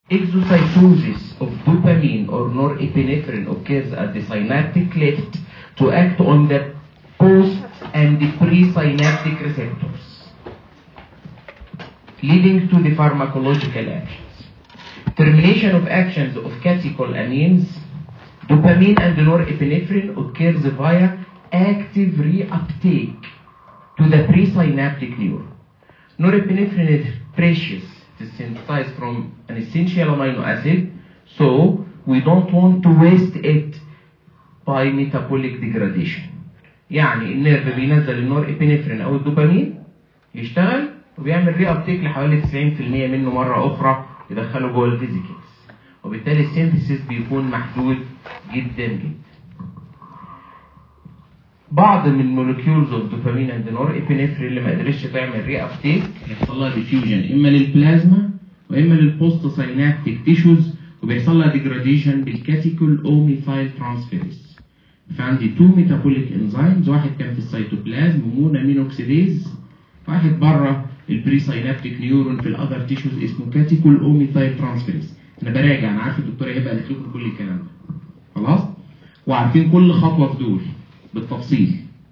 Exocytosis of dopamine or norepinephrine occurs at the synaptic cleft to act on the post and the presynaptic receptors, leading to the pharmacological actions. Termination of actions of catecholamines, dopamine and norepinephrine occurs via active reuptake to the presynaptic neuron. Norepinephrine is precious to synthesize from an essential amino acid, so we don't want to waste it by metabolic degradation. يعني النيرف بينزل النور ابنفرين او الدوبامين يشتغل وبيعمل ري ابتيك لحوالي 90% منه مره اخرى يدخله جوه الفيزيكلز وبالتالي السينثيسيس بيكون محدود جدا جدا. بعض من مولكيولز اوف دوبامين اند نور ابنفرين اللي ما قدرتش تعمل ري ابتيك يحصل لها ديفيوجن اما للبلازما واما للبوست ساينابتيك تيشوز وبيحصل لها ديجراديشن بالكاتيكول اوميثايل ترانسفيريز فعندي تو ميتابوليك انزيمز واحد كان في السيتوبلازم مونامين اوكسيديز واحد بره البري ساينابتيك نيورون في الاذر تيشوز اسمه كاتيكول اوميثايل ترانسفيريز انا براجع انا عارف الدكتوره هبه قالت لكم كل الكلام ده خلاص وعارفين كل خطوه في دول بالتفصيل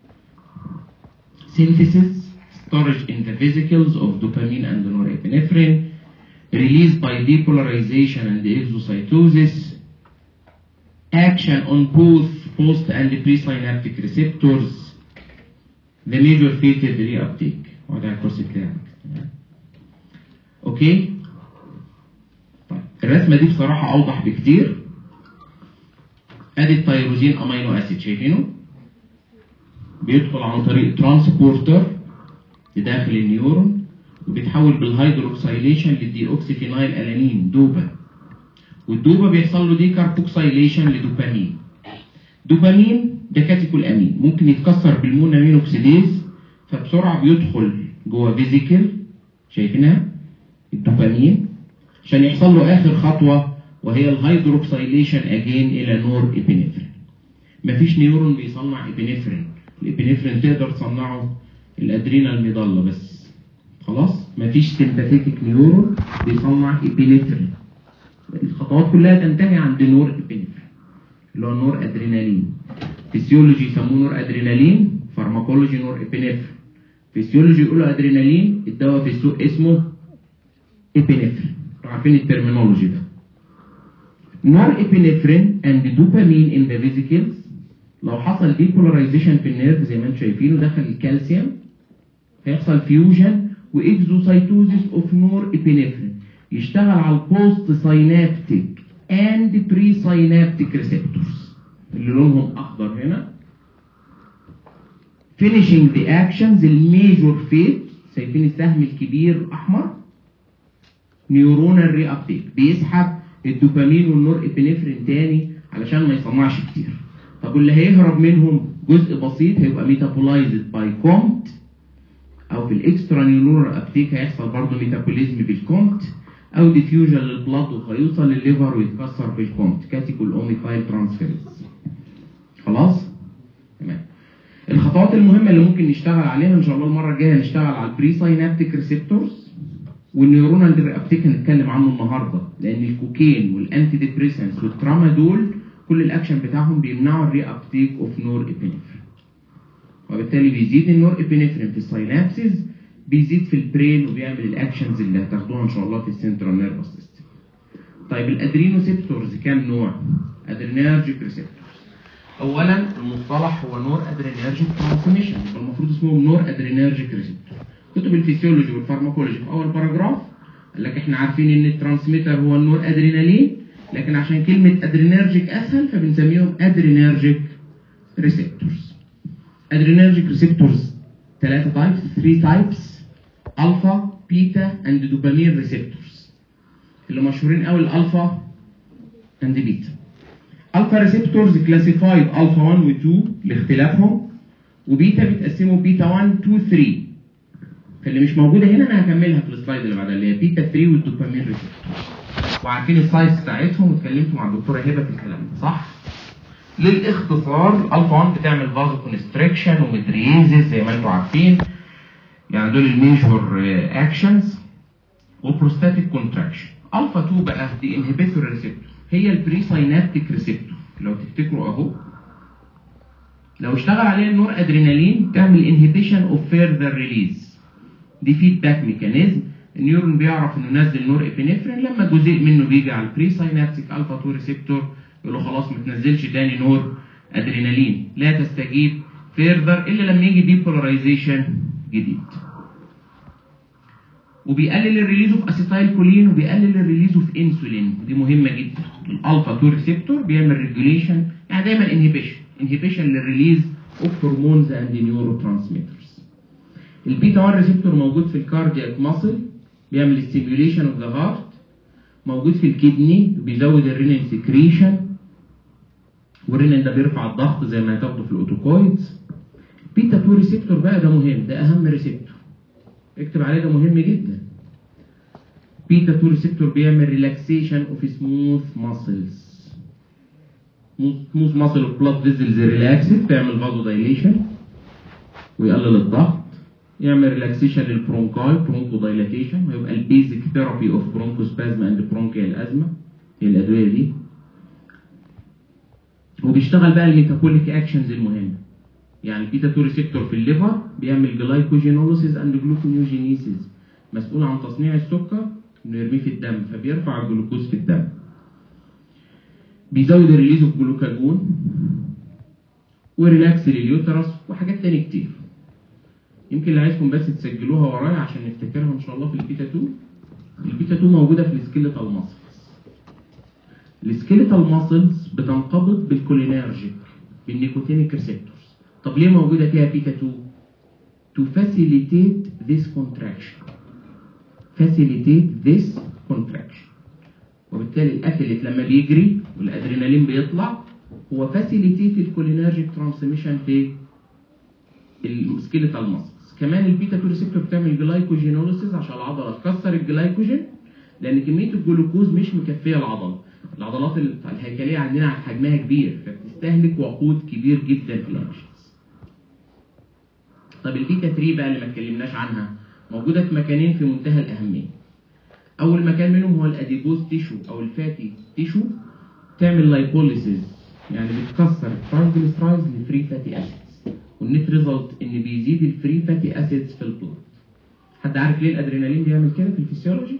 synthesis storage in the vesicles of dopamine and norepinephrine released by depolarization and exocytosis action on both post and presynaptic receptors the major fated reuptake وده الكورس بتاعك اوكي طيب الرسمه دي بصراحه اوضح بكتير ادي التيروزين امينو اسيد شايفينه بيدخل عن طريق ترانسبورتر لداخل النيورون وبيتحول بالهيدروكسيليشن للديوكسيفينايل الانين دوبا والدوبا بيحصل له دي كاربوكسيليشن لدوبامين دوبامين ده كاتيكول امين ممكن يتكسر بالمونامين اوكسيديز فبسرعه بيدخل جوه فيزيكل شايفينها الدوبامين عشان يحصل له اخر خطوه وهي الهيدروكسيليشن اجين الى نور ابنفرين مفيش نيورون بيصنع ابنفرين الابنفرين تقدر تصنعه الادرينال ميدالا بس خلاص مفيش سيمباثيك نيورون بيصنع ابنفرين الخطوات كلها تنتهي عند نور ابنفرين اللي هو نور ادرينالين فيسيولوجي يسموه نور ادرينالين فارماكولوجي نور ابنفرين فيسيولوجي يقولوا ادرينالين الدواء في السوق اسمه ابنفرين عارفين الترمينولوجي ده نور ابنفرين اند دوبامين ان ذا فيزيكلز لو حصل ديبولاريزيشن في النيرف زي ما انتم شايفينه دخل الكالسيوم هيحصل فيوجن واكزوسايتوزيس اوف نور ابنفرين يشتغل على البوست ساينابتيك اند بري ساينابتيك ريسبتورز اللي لونهم اخضر هنا finishing the actions الميجور فيت شايفين السهم الكبير احمر نيورونال ري ابتيك بيسحب الدوبامين والنور ابنفرين تاني علشان ما يصنعش كتير طب واللي هيهرب منهم جزء بسيط هيبقى ميتابولايزد باي كومت او في الاكسترا نيورونال ابتيك هيحصل برضه ميتابوليزم بالكومت او ديفيوجن للبلاد وهيوصل للليفر ويتكسر بالكومت كاتيكول اوميثايل ترانسفيرز خلاص تمام الخطوات المهمه اللي ممكن نشتغل عليها ان شاء الله المره الجايه هنشتغل على البري ساينابتيك ريسبتورز والنيورونال ريابتيك هنتكلم عنه النهارده لان الكوكين والانتي ديبريسنس والترامادول كل الاكشن بتاعهم بيمنعوا الري ابتيك اوف نور ابنفرين وبالتالي بيزيد النور ابنفرين في الساينابسز بيزيد في البرين وبيعمل الاكشنز اللي هتاخدوها ان شاء الله في السنترال نيرفس سيستم طيب الادرينوسيبتورز كام نوع ادرينرجيك ريسبتورز اولا المصطلح هو نور ادرينرجيك ترانسميشن المفروض اسمهم نور ادرينرجيك ريسبتور كتب الفسيولوجي والفارماكولوجي في اول باراجراف قال لك احنا عارفين ان الترانسميتر هو النور ادرينالين لكن عشان كلمه ادرينرجيك اسهل فبنسميهم ادرينرجيك ريسبتورز ادرينرجيك ريسبتورز ثلاثه تايبس 3 تايبس الفا بيتا اند دوبامين ريسبتورز اللي مشهورين قوي الالفا اند بيتا الفا ريسبتورز كلاسيفايد الفا 1 و 2 لاختلافهم وبيتا بيتقسموا بيتا 1 2 3 فاللي مش موجوده هنا انا هكملها في السلايد اللي بعدها اللي هي بيتا 3 والدوبامين ريسبتورز وعارفين السايز بتاعتهم واتكلمت مع الدكتوره هبه في الكلام ده صح؟ للاختصار الفا 1 بتعمل فازو كونستريكشن ومدريزيس زي ما انتم عارفين يعني دول الميجور اكشنز وبروستاتيك كونتراكشن الفا 2 بقى دي انهبيتور ريسبتور هي البري ساينابتيك ريسبتور لو تفتكروا اهو لو اشتغل عليها النور ادرينالين تعمل انهبيشن اوف فيرذر ريليز دي فيدباك ميكانيزم النيورون بيعرف انه نزل نور ابنفرين لما جزء منه بيجي على البري ساينابتيك الفا 2 ريسبتور يقول له خلاص ما تنزلش تاني نور ادرينالين لا تستجيب فيرذر الا لما يجي ديبولاريزيشن جديد وبيقلل الريليز اوف اسيتايل كولين وبيقلل الريليز اوف انسولين دي مهمه جدا الالفا 2 ريسبتور بيعمل ريجوليشن يعني دايما انهبيشن انهبيشن للريليز اوف هرمونز اند نيورو ترانسميترز البيتا 1 ريسبتور موجود في الكاردياك ماسل بيعمل ستيميوليشن اوف ذا هارت موجود في الكدني بيزود الرينين سكريشن والرينين ده بيرفع الضغط زي ما هتاخده في الاوتوكويدز بيتا 2 ريسبتور بقى ده مهم ده اهم ريسبتور اكتب عليه ده مهم جدا بيتا 2 ريسبتور بيعمل ريلاكسيشن اوف سموث ماسلز سموث ماسل اوف بلاد فيزلز ريلاكسد تعمل فازو دايليشن ويقلل الضغط يعمل ريلاكسيشن للبرونكاي برونكو دايلاتيشن ويبقى البيزك ثيرابي اوف برونكوسبازم اند برونكيال ازمه هي الادويه دي وبيشتغل بقى الميتابوليك اكشنز المهمه يعني البيتا 2 ريسبتور في الليفر بيعمل جلايكوجينوليسيس اند جلوكونيوجينيسيس مسؤول عن تصنيع السكر انه يرميه في الدم فبيرفع الجلوكوز في الدم بيزود الريليز اوف جلوكاجون وريلاكس لليوترس وحاجات تاني كتير يمكن اللي عايزكم بس تسجلوها ورايا عشان نفتكرها ان شاء الله في البيتا 2 البيتا 2 موجوده في السكيلتال ماسلز السكيلتال ماسلز بتنقبض بالكولينرجيك بالنيكوتينيك ريسبتورز طب ليه موجوده فيها بيتا 2 to facilitate this contraction facilitate this contraction وبالتالي الاثليت لما بيجري والادرينالين بيطلع هو facilitate الكولينرجيك ترانسميشن في السكيلتال ماسلز كمان البيتا 2 ريسبتور بتعمل جلايكوجينوليسيس عشان العضله تكسر الجلايكوجين لان كميه الجلوكوز مش مكفيه العضله العضلات الهيكليه عندنا حجمها كبير فبتستهلك وقود كبير جدا في الانشيز طب البيتا 3 بقى اللي ما اتكلمناش عنها موجوده في مكانين في منتهى الاهميه اول مكان منهم هو الاديبوز تيشو او الفاتي تيشو تعمل لايبوليسيس يعني بتكسر الترايجليسرايدز لفري فاتي اسيدز والنت ريزلت ان بيزيد الفري فاتي اسيدز في البلد حد عارف ليه الادرينالين بيعمل كده في الفسيولوجي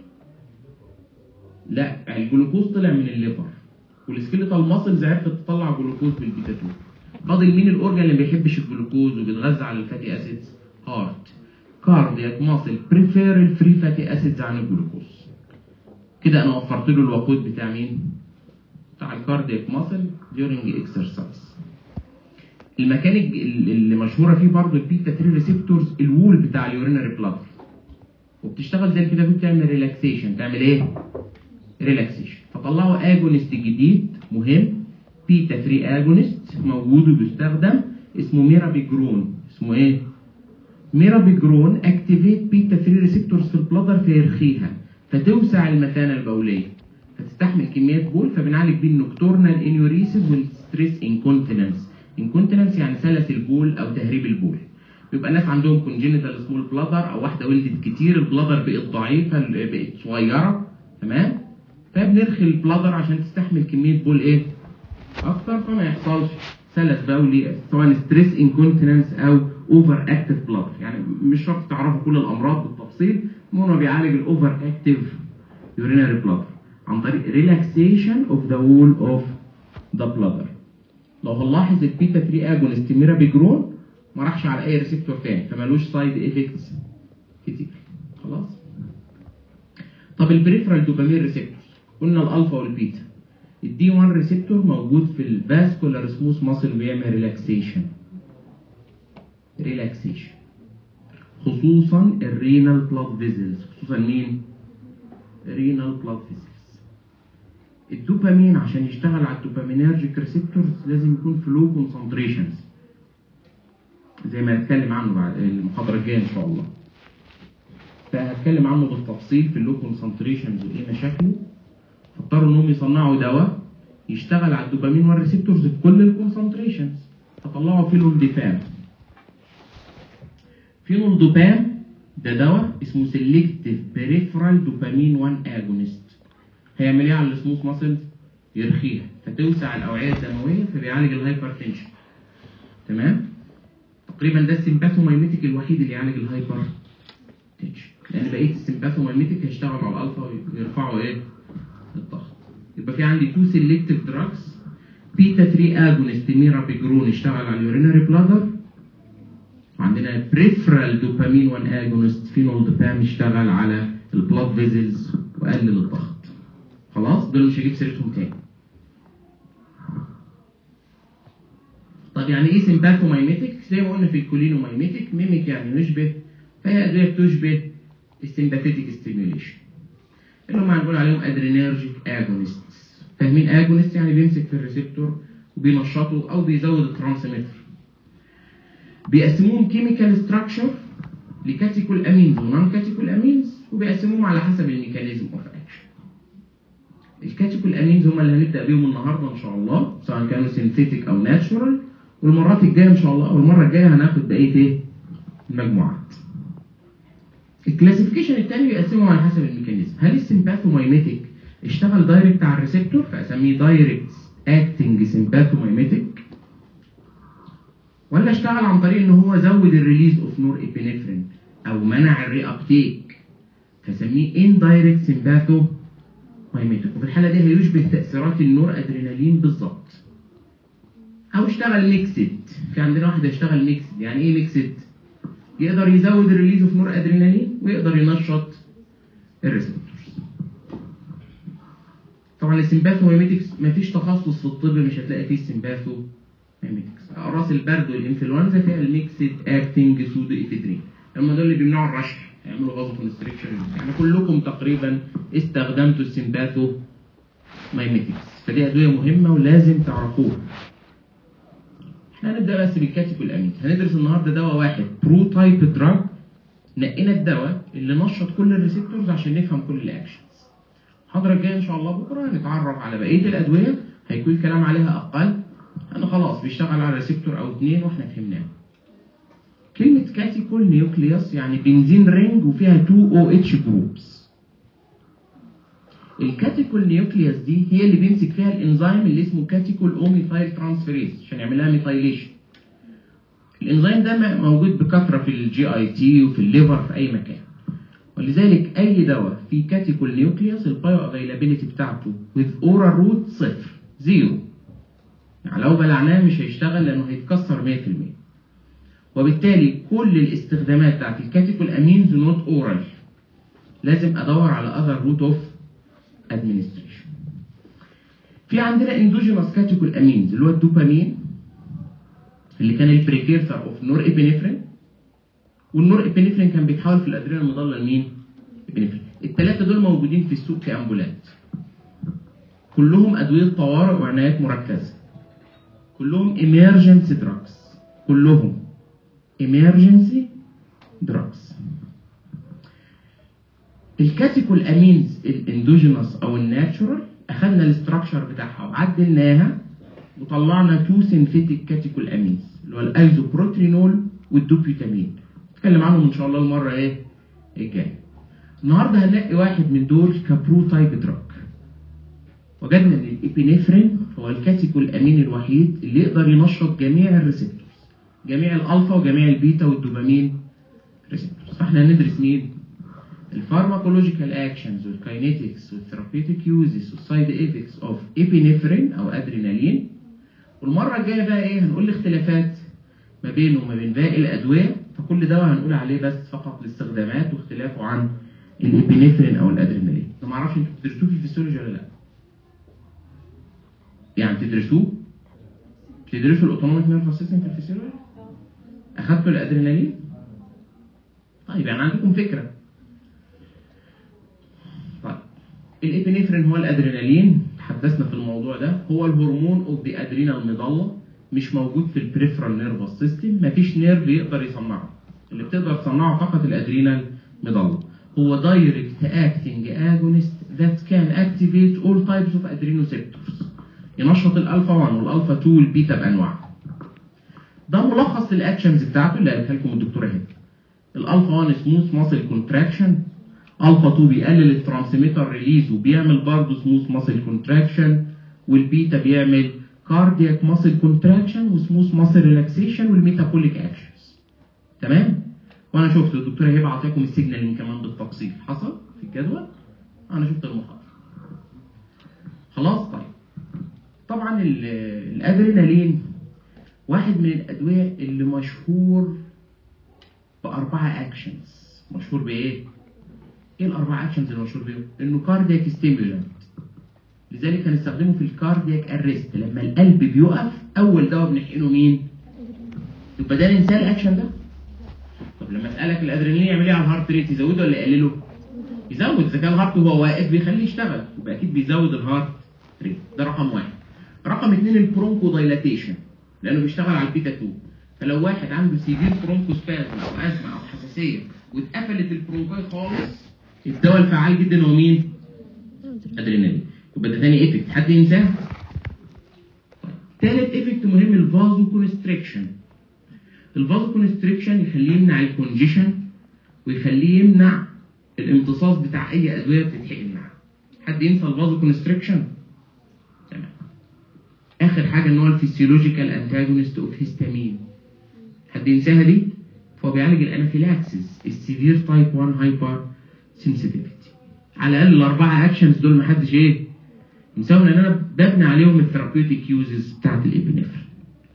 لا الجلوكوز طلع من الليفر والسكيلتال ماسلز عرفت تطلع جلوكوز بالبيتا 2 فاضل مين الاورجان اللي ما بيحبش الجلوكوز وبيتغذى على الفاتي اسيدز هارت كاردياك ماسل بريفير الفري فاتي اسيدز عن الجلوكوز كده انا وفرت له الوقود بتاع مين بتاع الكاردياك ماسل during اكسرسايز المكان اللي مشهوره فيه برضه البيتا 3 ريسبتورز الوول بتاع اليورينري بلاد وبتشتغل زي كده بتعمل ريلاكسيشن تعمل ايه ريلاكسيشن فطلعوا اجونست جديد مهم بيتا 3 اجونست موجود وبيستخدم اسمه ميرابيجرون اسمه ايه ميرابيجرون اكتيفيت بيتا 3 ريسبتورز في البلادر فيرخيها فتوسع المثانه البوليه فتستحمل كميات بول فبنعالج بيه النكتورنال انيوريسيس والستريس انكونتيننس انكونتيننس يعني سلس البول او تهريب البول بيبقى ناس عندهم كونجينيتال سمول بلادر او واحده ولدت كتير البلادر بقت ضعيفه بقت صغيره تمام فبنرخي البلادر عشان تستحمل كميه بول ايه اكتر فما يحصلش سلس بولي سواء ستريس انكونتيننس او اوفر اكتف بلادر يعني مش شرط تعرفوا كل الامراض بالتفصيل المهم بيعالج الاوفر اكتف يورينري بلادر عن طريق ريلاكسيشن اوف ذا وول اوف ذا بلادر لو هنلاحظ البيتا 3 اجونست ميرابيجرون ما راحش على اي ريسبتور تاني فمالوش سايد افكتس كتير خلاص طب البريفرال دوبامين ريسبتورز قلنا الالفا والبيتا الدي 1 ريسبتور موجود في الفاسكولار سموث ماسل بيعمل ريلاكسيشن ريلاكسيشن خصوصا الرينال بلاد فيزلز خصوصا مين رينال بلاد فيزلز الدوبامين عشان يشتغل على الدوبامينرجيك ريسبتورز لازم يكون في لو كونسنتريشنز زي ما هنتكلم عنه بعد المحاضره الجايه ان شاء الله فهتكلم عنه بالتفصيل في اللو كونسنتريشنز وايه مشاكله فاضطروا انهم يصنعوا دواء يشتغل على الدوبامين والريسبتورز في كل الكونسنتريشنز فطلعوا فينول ديفام فينول دوبام ده دواء اسمه سيلكتيف بريفرال دوبامين 1 اجونست هيعمل ايه على السموث ماسل يرخيها فتوسع الاوعيه الدمويه فبيعالج الهايبر تنشن تمام تقريبا ده السمباثومايميتيك الوحيد اللي يعالج الهايبر تنشن لان بقيه السمباثومايميتيك هيشتغلوا على الالفا ويرفعوا ايه الضغط يبقى في عندي تو سيلكتيف دراجز بيتا 3 اجونست ميرابيجرون اشتغل على اليورينري بلادر وعندنا بريفرال دوبامين 1 اجونست فينولدوبام اشتغل على البلاد فيزلز وقلل الضغط خلاص دول مش هجيب سيرتهم تاني طب يعني ايه سمباثومايميتيك زي ما قلنا في الكولينومايميتيك ميميك يعني يشبه فهي ادويه بتشبه السمباثيتيك ستيميوليشن اللي هم هنقول عليهم ادرينيرجيك اجونست فاهمين اجونست يعني بيمسك في الريسبتور وبينشطه او بيزود الترانسميتر بيقسموهم كيميكال ستراكشر لكاتيكول امينز ونون كاتيكول امينز وبيقسموهم على حسب الميكانيزم اوف اكشن الكاتيكول امينز هم اللي هنبدا بيهم النهارده ان شاء الله سواء كانوا سينثيتيك او ناتشورال والمرات الجايه ان شاء الله او المره الجايه هناخد بقيه ايه المجموعات الكلاسيفيكيشن الثاني بيقسمهم على حسب الميكانيزم هل السمباثومايميتيك اشتغل دايركت على الريسبتور فاسميه دايركت اكتنج سمباثومايميتيك ولا اشتغل عن طريق ان هو زود الريليز اوف نور ابينفرين او منع الري ابتيك فسميه اندايركت سمباثومايميتيك وفي الحاله دي هيشبه تاثيرات النور ادرينالين بالظبط او اشتغل ميكسد في عندنا واحد اشتغل ميكسد يعني ايه ميكسد يقدر يزود الريليز اوف نور ادرينالين ويقدر ينشط الريسبتورز طبعا السمباثوميميتكس مفيش تخصص في الطب مش هتلاقي فيه السمباثوميميتكس اقراص البرد والانفلونزا فيها الميكسد اكتنج سودو افيدرين هم دول اللي بيمنعوا الرشح يعملوا فازو كونستريكشن يعني كلكم تقريبا استخدمتوا السمباثوميميتكس فدي ادويه مهمه ولازم تعرفوها احنا هنبدا بس بالكاتيكول امين هندرس النهارده دواء واحد برو تايب دراج نقينا الدواء اللي نشط كل الريسبتورز عشان نفهم كل الاكشنز المحاضره الجايه ان شاء الله بكره هنتعرف على بقيه الادويه هيكون الكلام عليها اقل انا خلاص بيشتغل على ريسبتور او اثنين واحنا فهمناه كلمة كاتيكول نيوكليوس يعني بنزين رينج وفيها 2 او اتش جروبس الكاتيكول نيوكليوس دي هي اللي بيمسك فيها الانزيم اللي اسمه كاتيكول اوميثايل ترانسفيريز عشان يعمل لها ميثايليشن الانزيم ده موجود بكثره في الجي اي تي وفي الليفر في اي مكان ولذلك اي دواء فيه كاتيكول نيوكليوس البايو افيلابيلتي بتاعته with oral route صفر زيرو يعني لو بلعناه مش هيشتغل لانه هيتكسر 100% وبالتالي كل الاستخدامات بتاعت الكاتيكول امينز نوت اورال لازم ادور على اذر روت اوف ادمنستريشن في عندنا اندوجينوس كاتيكول امينز اللي هو الدوبامين اللي كان البريكيرسر اوف نور ابينفرين والنور ابينفرين كان بيتحول في الادرينال المضله لمين؟ ابينفرين الثلاثه دول موجودين في السوق كامبولات كلهم ادويه طوارئ وعنايات مركزه كلهم emergency drugs كلهم emergency drugs الكاتيكول امينز الاندوجينوس او الناتشورال اخذنا الاستراكشر بتاعها وعدلناها وطلعنا تو سينثيتيك كاتيكول امينز اللي هو الايزوبروترينول والدوبيوتامين نتكلم عنهم ان شاء الله المره ايه الجايه النهارده هنلاقي واحد من دول كبرو تايب دراج وجدنا ان الابينفرين هو الكاتيكول امين الوحيد اللي يقدر ينشط جميع الريسبتورز جميع الالفا وجميع البيتا والدوبامين ريسبتورز فاحنا هندرس مين الفارماكولوجيكال اكشنز والكاينيتكس والثيرابيوتيك يوزز والسايد افكتس اوف ابينفرين او ادرينالين والمره الجايه بقى ايه هنقول الاختلافات ما بينه وما بين باقي الادويه فكل دواء هنقول عليه بس فقط الاستخدامات واختلافه عن الابينفرين او الادرينالين انا ما اعرفش انتوا بتدرسوه في الفسيولوجي ولا لا يعني تدرسوه تدرسوا الاوتونوميك نيرفس سيستم في الفسيولوجي اخدتوا الادرينالين طيب يعني عندكم فكره طيب الابنفرين هو الادرينالين تحدثنا في الموضوع ده هو الهرمون اوف ذا ادرينال ميدالا مش موجود في البريفرال نيرفس سيستم مفيش نيرف يقدر يصنعه اللي بتقدر تصنعه فقط الادرينال ميدالا هو دايركت اكتنج اجونست ذات كان اكتيفيت اول تايبس اوف ادرينوسيبتورز ينشط الالفا 1 والالفا 2 والبيتا بانواعها ده ملخص للاكشنز بتاعته اللي قالتها لكم الدكتوره هند الالفا 1 سموث ماسل كونتراكشن الفا 2 بيقلل الترانسميتر ريليز وبيعمل برضه سموث ماسل كونتراكشن والبيتا بيعمل كاردياك ماسل كونتراكشن وسموث ماسل ريلاكسيشن والميتابوليك اكشنز تمام وانا شفت الدكتوره هبه عطاكم السيجنالين كمان بالتفصيل حصل في الجدول انا شفت المحاضره خلاص طيب طبعا ال- الادرينالين واحد من الادويه اللي مشهور باربعه اكشنز مشهور بايه ايه الاربعه اكشنز اللي مشهور بيهم انه كاردياك ستيمولانت لذلك هنستخدمه في الكاردياك ارست لما القلب بيقف اول دواء بنحقنه مين يبقى ده ننساه الاكشن ده طب لما اسالك الادرينالين يعمل ايه على الهارت ريت يزوده ولا يقلله يزود اذا كان الهارت وهو واقف بيخليه يشتغل يبقى اكيد بيزود الهارت ريت ده رقم واحد رقم اثنين البرونكو دايلاتيشن لانه بيشتغل على البيتا 2 فلو واحد عنده سيفير برونكوسبازم او ازمه او حساسيه واتقفلت البرونكاي خالص الدواء الفعال جدا هو مين؟ ادرينالين يبقى ده تاني ايفكت حد ينساه؟ طيب. تالت ايفكت مهم الفازو كونستريكشن الفازو كونستريكشن يخليه يمنع الكونجيشن ويخليه يمنع الامتصاص بتاع اي ادويه بتتحقن معاه حد ينسى الفازو كونستريكشن تمام اخر حاجه ان هو الفسيولوجيكال انتاجونست اوف هيستامين حد ينساها دي فهو بيعالج الانافيلاكسس السيفير تايب 1 هايبر سنسيتيفيتي على الاقل الاربعه اكشنز دول محدش ايه ينساهم لان انا ببني عليهم الثيرابيوتيك يوزز بتاعت الابنفرين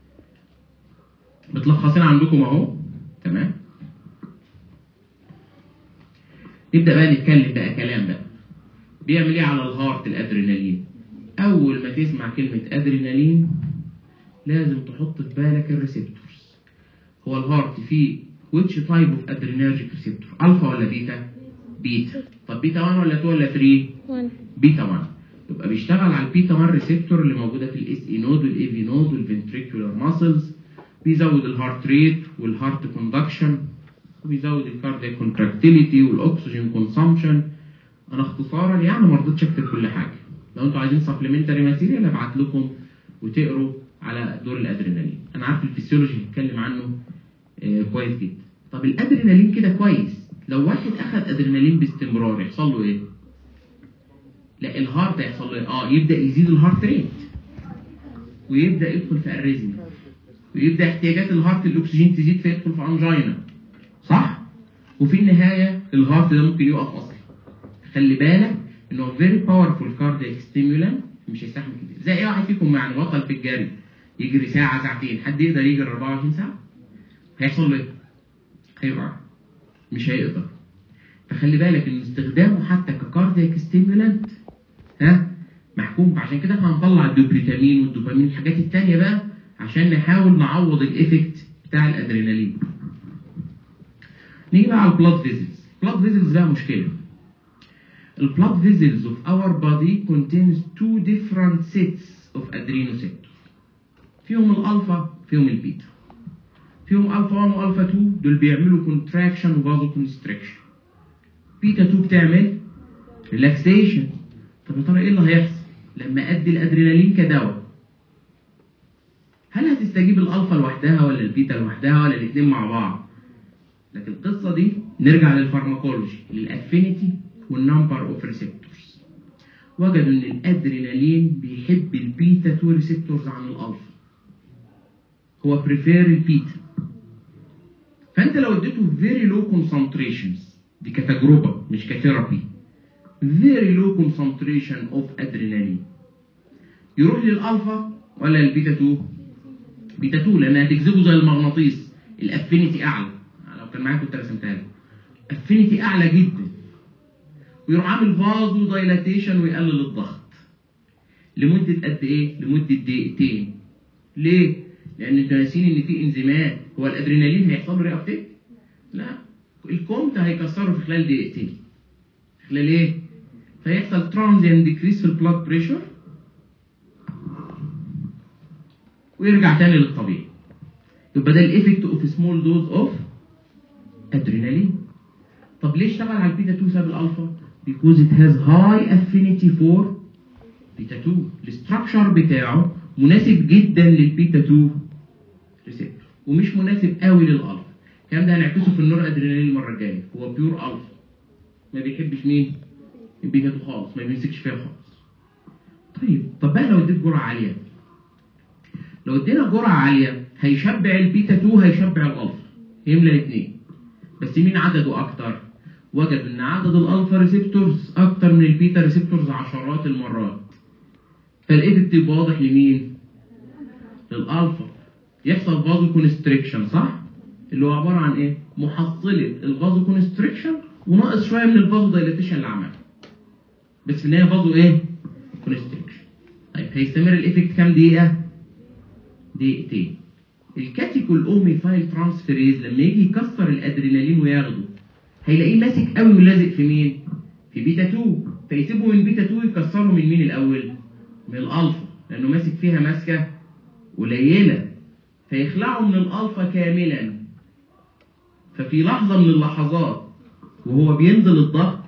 متلخصين عندكم اهو تمام نبدا بقى نتكلم بقى كلام بقى بيعمل ايه على الهارت الادرينالين اول ما تسمع كلمه ادرينالين لازم تحط في بالك الريسبتورز هو الهارت فيه which type of adrenergic receptor الفا ولا بيتا بيتا طب بيتا 1 ولا 2 ولا 3 1 بيتا 1 يبقى بيشتغل على البيتا 1 ريسبتور اللي موجوده في الاس اي نود والاي في نود والفنتريكولار ماسلز بيزود الهارت ريت والهارت كوندكشن وبيزود الكاردياك كونتراكتيليتي والاكسجين كونسامشن انا اختصارا يعني ما رضيتش اكتب كل حاجه لو انتوا عايزين سبلمنتري ماتيريال ابعت لكم وتقروا على دور الادرينالين انا عارف الفسيولوجي هيتكلم عنه آه كويس جدا طب الادرينالين كده كويس لو واحد اخذ ادرينالين باستمرار يحصل له ايه لا الهارت هيحصل له ايه اه يبدا يزيد الهارت ريت ويبدا يدخل في اريزميا ويبدا احتياجات الهارت الاكسجين تزيد فيدخل في انجينا صح وفي النهايه الهارت ده ممكن يقف اصلا خلي بالك انه فيري باورفول كاردياك ستيمولانت مش هيستحمل كتير زي اي واحد فيكم يعني بطل في الجري يجري ساعه ساعتين حد يقدر يجري 24 ساعه هيحصل له ايه هيقع مش هيقدر فخلي بالك ان استخدامه حتى ككاردياك ستيمولانت ها محكوم عشان كده احنا هنطلع الدوبريتامين والدوبامين الحاجات التانية بقى عشان نحاول نعوض الايفكت بتاع الادرينالين نيجي بقى على البلاد فيزلز البلاد فيزلز بقى مشكله البلاد فيزلز of our body contains two different sets of adrenoceptors فيهم الالفا فيهم البيتا فيهم الفا 1 والفا 2 دول بيعملوا كونتراكشن وفازو كونستريكشن بيتا 2 بتعمل ريلاكسيشن طب يا ترى ايه اللي هيحصل لما ادي الادرينالين كدواء هل هتستجيب الالفا لوحدها ولا البيتا لوحدها ولا الاثنين مع بعض لكن القصه دي نرجع للفارماكولوجي للافينيتي والنمبر اوف ريسبتورز وجدوا ان الادرينالين بيحب البيتا 2 ريسبتورز عن الالفا هو بريفير البيتا فانت لو اديته فيري لو كونسنتريشنز دي كتجربه مش كثيرابي very low concentration of adrenaline يروح للالفا ولا للبيتا 2 بيتا 2 لانها هتجذبه زي المغناطيس الافينيتي اعلى لو كان معاك كنت رسمتها لك افينيتي اعلى جدا ويروح عامل فازو دايلاتيشن ويقلل الضغط لمده قد ايه لمده دقيقتين ليه لان انتوا ناسيين ان في انزيمات هو الادرينالين هيحصل له ريابتيك لا الكومت هيكسره في خلال دقيقتين خلال ايه فيحصل ترانزيان ديكريس في البلاد بريشر ويرجع تاني للطبيعي يبقى ده الايفكت اوف سمول دوز اوف ادرينالين طب ليه اشتغل على البيتا 2 ساب الالفا because it has high affinity for بيتا 2 الاستراكشر بتاعه مناسب جدا للبيتا 2 ريسبتور ومش مناسب قوي للالفا الكلام ده هنعكسه في النور ادرينالين المره الجايه هو بيور الفا ما بيحبش مين البيتا 2 خالص ما بيمسكش فيها خالص طيب طب بقى لو اديت جرعه عاليه لو ادينا جرعه عاليه هيشبع البيتا 2 هيشبع الالفا يملى الاثنين بس مين عدده اكتر وجد ان عدد الالفا ريسبتورز اكتر من البيتا ريسبتورز عشرات المرات فالايد بتبقى واضح لمين للالفا يحصل فازو كونستريكشن صح اللي هو عباره عن ايه محصله الفازو كونستريكشن وناقص شويه من الفازو دايليتيشن اللي عملها بس في النهايه فازو ايه كونستريكشن طيب هيستمر الايفكت كام دقيقه دقيقتين الكاتيكول اوميفايل ترانسفيريز لما يجي يكسر الادرينالين وياخده هيلاقيه ماسك قوي ولازق في مين في بيتا 2 فيسيبه من بيتا 2 يكسره من مين الاول من الالفا لانه ماسك فيها ماسكه قليله فيخلعه من الالفا كاملا ففي لحظه من اللحظات وهو بينزل الضغط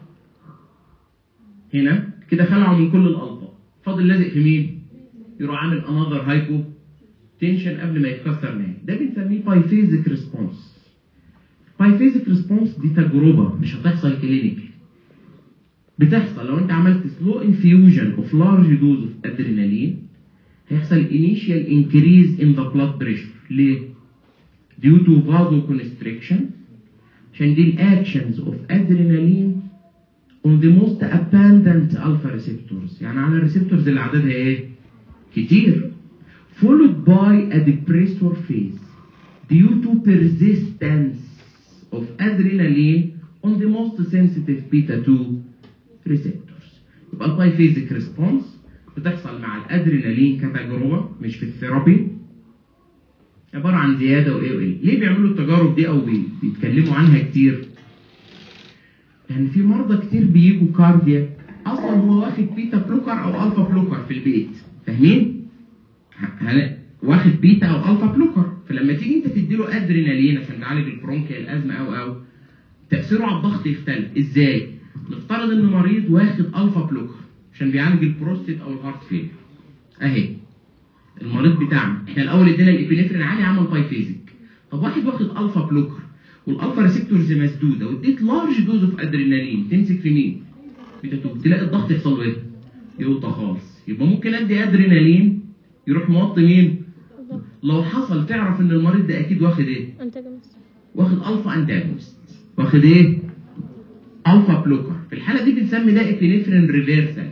هنا كده خلعه من كل الالفا فاضل لازق في مين يروح عامل انذر هايبو تنشن قبل ما يتكسر نهائي ده بنسميه بايفيزيك ريسبونس بايفيزيك ريسبونس دي تجربه مش هتحصل كلينيكال بتحصل لو انت عملت سلو انفيوجن اوف لارج دوز اوف ادرينالين هيحصل initial increase in the blood pressure ليه؟ due to vasoconstriction عشان دي الاكشنز اوف ادرينالين on the most abundant alpha receptors يعني على الريسبتورز اللي عددها ايه؟ كتير followed by a depressor phase due to persistence of adrenaline on the most sensitive beta 2 receptors يبقى البايفيزيك ريسبونس بتحصل مع الادرينالين كتجربه مش في الثيرابي عباره عن زياده وايه وايه ليه بيعملوا التجارب دي او بي- بيتكلموا عنها كتير يعني في مرضى كتير بيجوا كاردياك اصلا هو واخد بيتا بلوكر او الفا بلوكر في البيت فاهمين ه- هن- واخد بيتا او الفا بلوكر فلما تيجي انت تديله ادرينالين عشان تعالج البرونكيا الازمه او او تاثيره على الضغط يختلف ازاي نفترض ان مريض واخد الفا بلوكر عشان بيعالج البروستيت او الهارت فيلر اهي المريض بتاعنا احنا الاول ادينا الابنفرين عالي عمل بايفيزيك طب واحد واخد الفا بلوكر والالفا ريسبتورز مسدوده واديت لارج دوز اوف ادرينالين تمسك في مين؟ بيتا 2 تلاقي الضغط يحصل له ايه؟ يوطى خالص يبقى ممكن ادي ادرينالين يروح موطي مين؟ لو حصل تعرف ان المريض ده اكيد واخد ايه؟ انتاجونست واخد الفا انتاجونست واخد ايه؟ الفا بلوكر في الحاله دي بنسمي ده ابنفرين ريفيرسال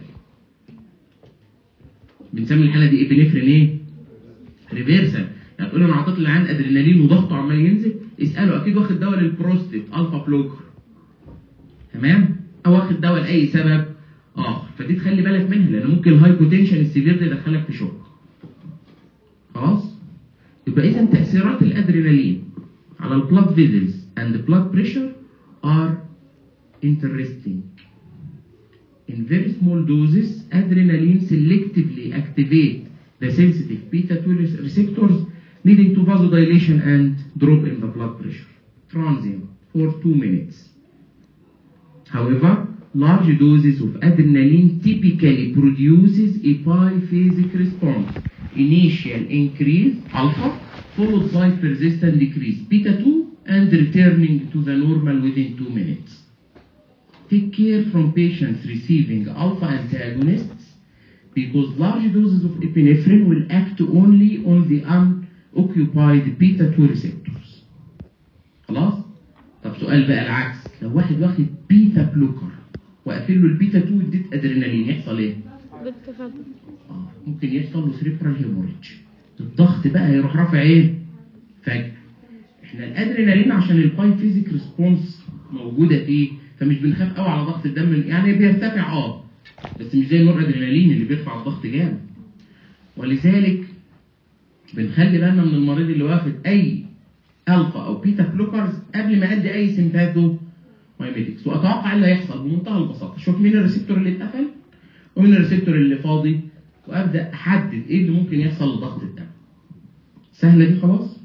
بنسمي الحاله دي ابنفرين ايه؟ ريفيرسال يعني تقول انا اعطيت العيان ادرينالين وضغطه عمال ينزل اساله اكيد واخد دواء للبروستيت الفا بلوكر تمام؟ او واخد دواء لاي سبب اه فدي تخلي بالك منها لان ممكن الهايبوتنشن السيفير ده يدخلك في شوك خلاص؟ يبقى اذا تاثيرات الادرينالين على البلاد فيزلز and the blood pressure are interesting. In very small doses, adrenaline selectively activate the sensitive beta 2 receptors, leading to vasodilation and drop in the blood pressure. Transient for two minutes. However, large doses of adrenaline typically produces a biphasic response. Initial increase alpha followed by persistent decrease beta 2 and returning to the normal within two minutes. Take care from patients receiving alpha antagonists because large doses of epinephrine will act only on the unoccupied beta 2 receptors. خلاص؟ طب سؤال بقى العكس لو واحد واخد بيتا بلوكر وقفل له البيتا 2 اديت ادرينالين يحصل ايه؟ بالتفاضل آه، ممكن يحصل له سريبرال هيموريدج الضغط بقى يروح رافع ايه؟ فجأة احنا الادرينالين عشان الباي فيزيك ريسبونس موجوده فيه فمش بنخاف قوي على ضغط الدم يعني بيرتفع اه بس مش زي النور ادرينالين اللي بيرفع الضغط جامد ولذلك بنخلي بالنا من المريض اللي واخد اي الفا او بيتا بلوكرز قبل ما ادي اي سيمباثو مايميتكس واتوقع اللي هيحصل بمنتهى البساطه شوف مين الريسبتور اللي اتقفل ومين الريسبتور اللي فاضي وابدا احدد ايه اللي ممكن يحصل لضغط الدم سهله دي خلاص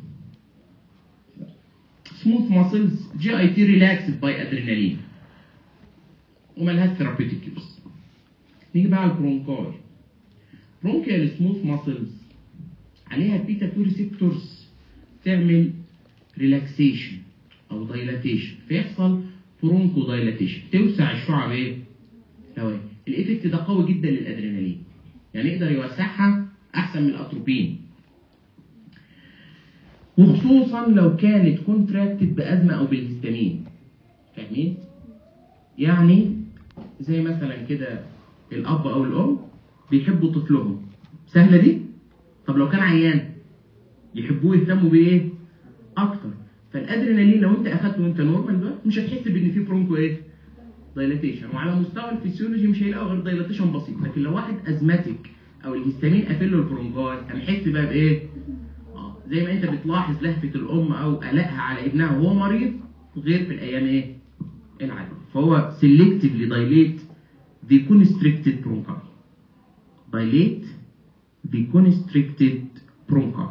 smooth muscles GIT relaxed by adrenaline وملهاش ثيرابيوتيك يوز نيجي بقى على البرونكاي برونكيال سموث ماسلز عليها بيتا 2 ريسبتورز تعمل ريلاكسيشن او دايلاتيشن فيحصل برونكو دايلاتيشن توسع الشعب ايه؟ الهوائيه الايفكت ده قوي جدا للادرينالين يعني يقدر يوسعها احسن من الاتروبين وخصوصا لو كانت كونتراكتد بازمه او بالهستامين فاهمين؟ يعني زي مثلا كده الاب او الام بيحبوا طفلهم سهله دي؟ طب لو كان عيان يحبوه يهتموا بايه؟ اكتر فالادرينالين لو انت اخدته وانت نورمال بقى مش هتحس بان في برونكو ايه؟ دايلاتيشن وعلى مستوى الفسيولوجي مش هيلاقوا غير دايلاتيشن بسيط لكن لو واحد ازماتيك او الهستامين قافل له البرونكاي هنحس بقى بايه؟ اه زي ما انت بتلاحظ لهفه الام او قلقها على ابنها وهو مريض غير في الايام ايه؟ العاديه فهو سيلكتيفلي دايليت the constricted bronchi dilate the constricted bronchi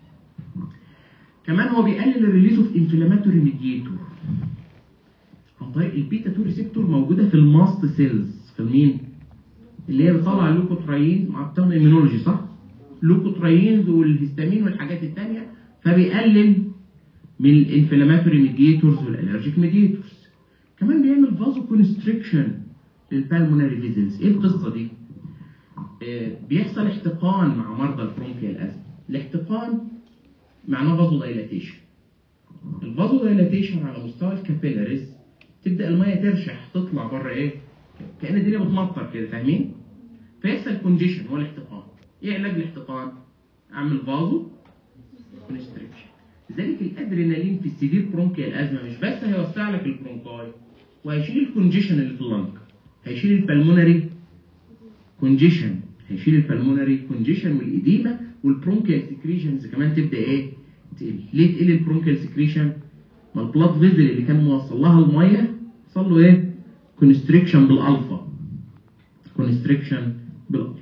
كمان هو بيقلل الريليز اوف انفلاماتوري ميديتور عن طريق البيتا 2 ريسبتور موجوده في الماست سيلز في المين اللي هي بتطلع اللوكوترايين مع بتاع ايمينولوجي صح اللوكوترايينز والهستامين والحاجات الثانيه فبيقلل من الانفلاماتوري ميديتورز والالرجيك ميديتورز كمان بيعمل فازو كونستريكشن للبالمونري فيزلز ايه القصه دي آه بيحصل احتقان مع مرضى البرونكيال ازمه الاحتقان معناه فازو دايلاتيشن الفازو دايلاتيشن على مستوى الكابيلاريز تبدا الميه ترشح تطلع بره ايه كان الدنيا بتمطر كده فاهمين فيحصل كونجيشن هو الاحتقان ايه علاج الاحتقان اعمل فازو كونستريكشن لذلك الادرينالين في السيفير برونكيال ازمه مش بس هيوسع لك البرونكاي وهيشيل الكونجيشن اللي في اللنج هيشيل البلمونري كونجيشن هيشيل البلمونري كونجيشن والإديمة والبرونكيال سكريشنز كمان تبدا ايه؟ تقل ليه تقل البرونكيال سكريشن؟ ما البلاد فيزل اللي كان موصل لها الميه حصل له ايه؟ كونستريكشن بالالفا كونستريكشن بالالفا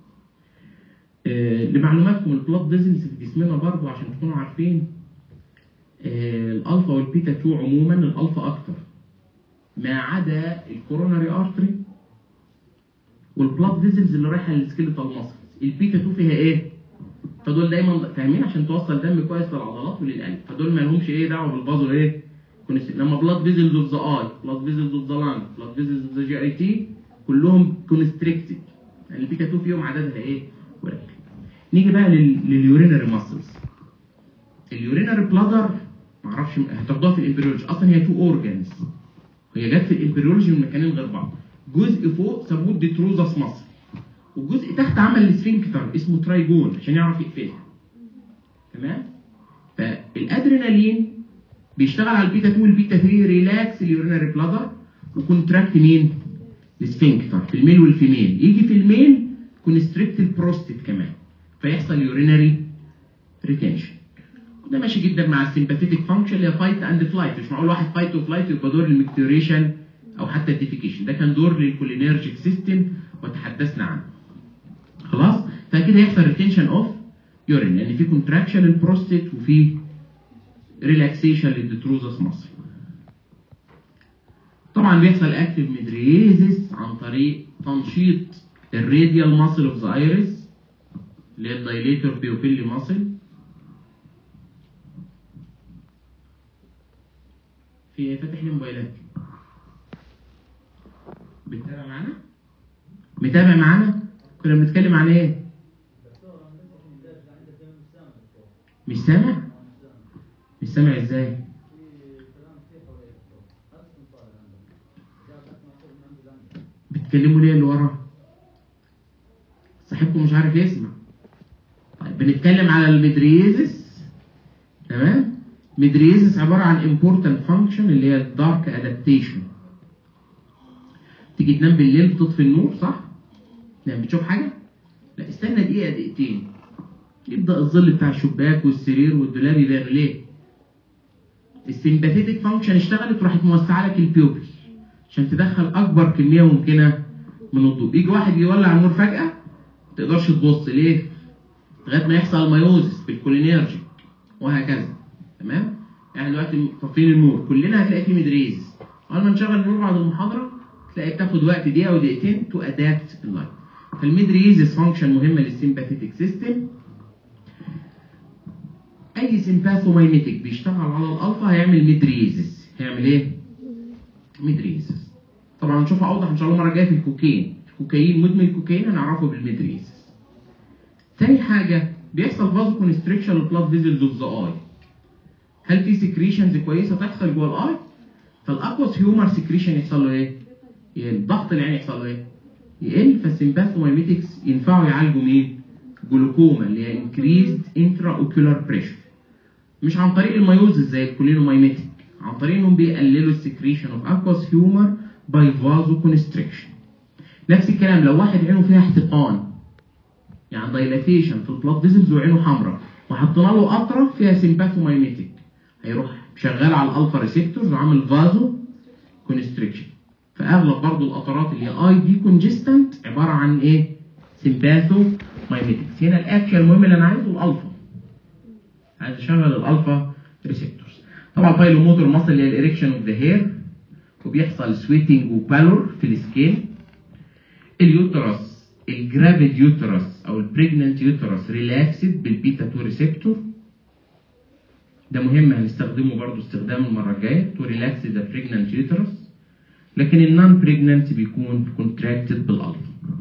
آه لمعلوماتكم البلاد فيزلز في جسمنا برضه عشان تكونوا عارفين آه الالفا والبيتا 2 عموما الالفا اكتر ما عدا الكوروناري ارتري والبلاد فيزلز اللي رايحه للسكيلتال ماسلز البيتا 2 فيها ايه؟ فدول دايما فاهمين عشان توصل دم كويس للعضلات وللقلب فدول ما لهمش ايه دعوه بالبازو ايه؟ لما بلاد فيزلز اوف ذا اي بلاد فيزلز اوف ذا لانج بلاد فيزلز اوف ذا جي اي تي كلهم كونستريكتد يعني البيتا 2 فيهم عددها ايه؟ قليل نيجي بقى لليورينري ماسلز اليورينري بلادر معرفش هتاخدوها في الامبريولوجي اصلا هي تو اورجانز هي جت في الامبريولوجي من مكانين غير بعض جزء فوق سموه الديتروزاس مصر والجزء تحت عمل السفنكتر اسمه ترايجون عشان يعرف يقفلها تمام فالادرينالين بيشتغل على البيتا 2 والبيتا 3 ريلاكس اليورينري بلادر وكونتراكت مين السفنكتر في الميل والفيميل يجي في الميل كونستريكت البروستيت كمان فيحصل يورينري ريتنشن ده ماشي جدا مع السيمباثيتك فانكشن اللي هي فايت اند فلايت مش معقول واحد فايت وفلايت يبقى دور المكتوريشن او حتى الديفيكيشن ده كان دور للكولينيرجيك سيستم وتحدثنا عنه خلاص فكده يحصل ريتنشن اوف يورين لان في كونتراكشن للبروستيت وفي ريلاكسيشن للديتروزس مصر طبعا بيحصل اكتيف ميدريزيس عن طريق تنشيط الراديال ماسل اوف ذا ايريس اللي هي الدايليتور بيوبيلي ماسل في فاتح لي موبايلات بتتابع معانا؟ متابع معانا؟ كنا بنتكلم عن ايه؟ مش سامع؟ مش سامع ازاي؟ بتكلموا ليه اللي ورا؟ صاحبكم مش عارف يسمع طيب بنتكلم على المدريزس تمام؟ مدريزس عبارة عن important function اللي هي الدارك adaptation تيجي تنام بالليل بتطفي النور صح؟ نعم بتشوف حاجة؟ لا استنى دقيقة دقيقتين يبدأ الظل بتاع الشباك والسرير والدولاب يبان ليه؟ السيمباثيتك فانكشن اشتغلت وراحت موسعة لك البيوبل عشان تدخل أكبر كمية ممكنة من الضوء يجي واحد يولع النور فجأة ما تقدرش تبص ليه؟ لغاية ما يحصل مايوزس بالكولينيرجيك وهكذا تمام؟ يعني دلوقتي طافين النور كلنا هتلاقي فيه مدريز اول ما نشغل النور بعد المحاضره تلاقي بتاخد وقت دقيقه او دقيقتين تو ادابت اللايت فالميدريزس فانكشن مهمه للسيمباثيتك سيستم اي سيمباثومايميتك بيشتغل على الالفا هيعمل ميدريزس هيعمل ايه ميدريسس طبعا هنشوفها اوضح ان شاء الله المره الجايه في الكوكين الكوكايين مدمن الكوكايين هنعرفه بالميدريسس تاني حاجه بيحصل فازو كونستريكشن للبلاد فيزلز اوف ذا اي هل في سكريشنز كويسه تحصل جوه الاي فالاكوس هيومر سكريشن يحصل له ايه يقل ضغط العين يحصل له ايه يقل فالسمباثومايميتكس ينفعوا يعالجوا مين جلوكوما اللي هي انكريزد انترا اوكيولار بريشر مش عن طريق الميوزز زي الكولينومايميتك عن طريق انهم بيقللوا السكريشن اوف اكواس هيومر باي فازو كونستريكشن نفس الكلام لو واحد عينه فيها احتقان يعني دايلاتيشن في البلاد فيزلز وعينه حمراء وحطينا له قطره فيها سمباثومايميتك هيروح شغال على الالفا ريسبتورز وعامل فازو كونستريكشن فاغلب برضو القطرات اللي هي اي دي كونجستنت عباره عن ايه سمباثو مايميتكس هنا الاكشن المهم اللي انا عايزه الالفا عايز اشغل الالفا ريسبتورز طبعا بايلوموتور ماسل اللي هي الاريكشن اوف ذا هير وبيحصل سويتنج وبالور في السكين اليوترس الجرافيد يوترس او البريجننت يوترس ريلاكسد بالبيتا 2 ريسبتور ده مهم هنستخدمه برضو استخدام المره الجايه تو ريلاكس ذا بريجننت يوترس لكن النون بريجننت بيكون كونتراكتد بالالفا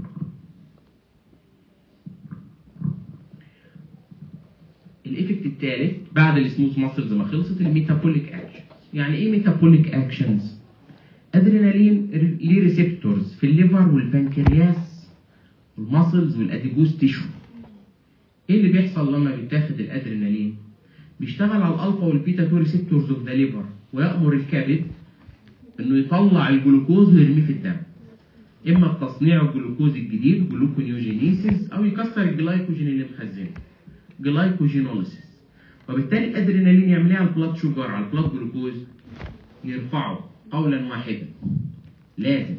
الايفكت الثالث بعد السموث ماسلز ما خلصت الميتابوليك اكشن يعني ايه ميتابوليك اكشنز ادرينالين ليه ريسبتورز في الليفر والبنكرياس والماسلز والاديبوز تيشو ايه اللي بيحصل لما بيتاخد الادرينالين بيشتغل على الالفا والبيتا 2 ريسبتورز اوف ذا ليفر ويامر الكبد انه يطلع الجلوكوز ويرميه في الدم اما بتصنيع الجلوكوز الجديد جلوكونيوجينيسيس او يكسر الجلايكوجين اللي مخزنه جلايكوجينوليسيس وبالتالي الادرينالين يعمل ايه على البلاد شوجر على البلاد جلوكوز يرفعه قولا واحدا لازم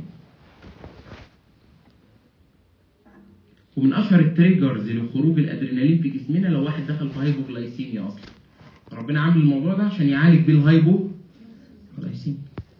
ومن اشهر التريجرز لخروج الادرينالين في جسمنا لو واحد دخل في هايبوغلايسيميا اصلا ربنا عامل الموضوع ده عشان يعالج بيه الهايبوغلايسيميا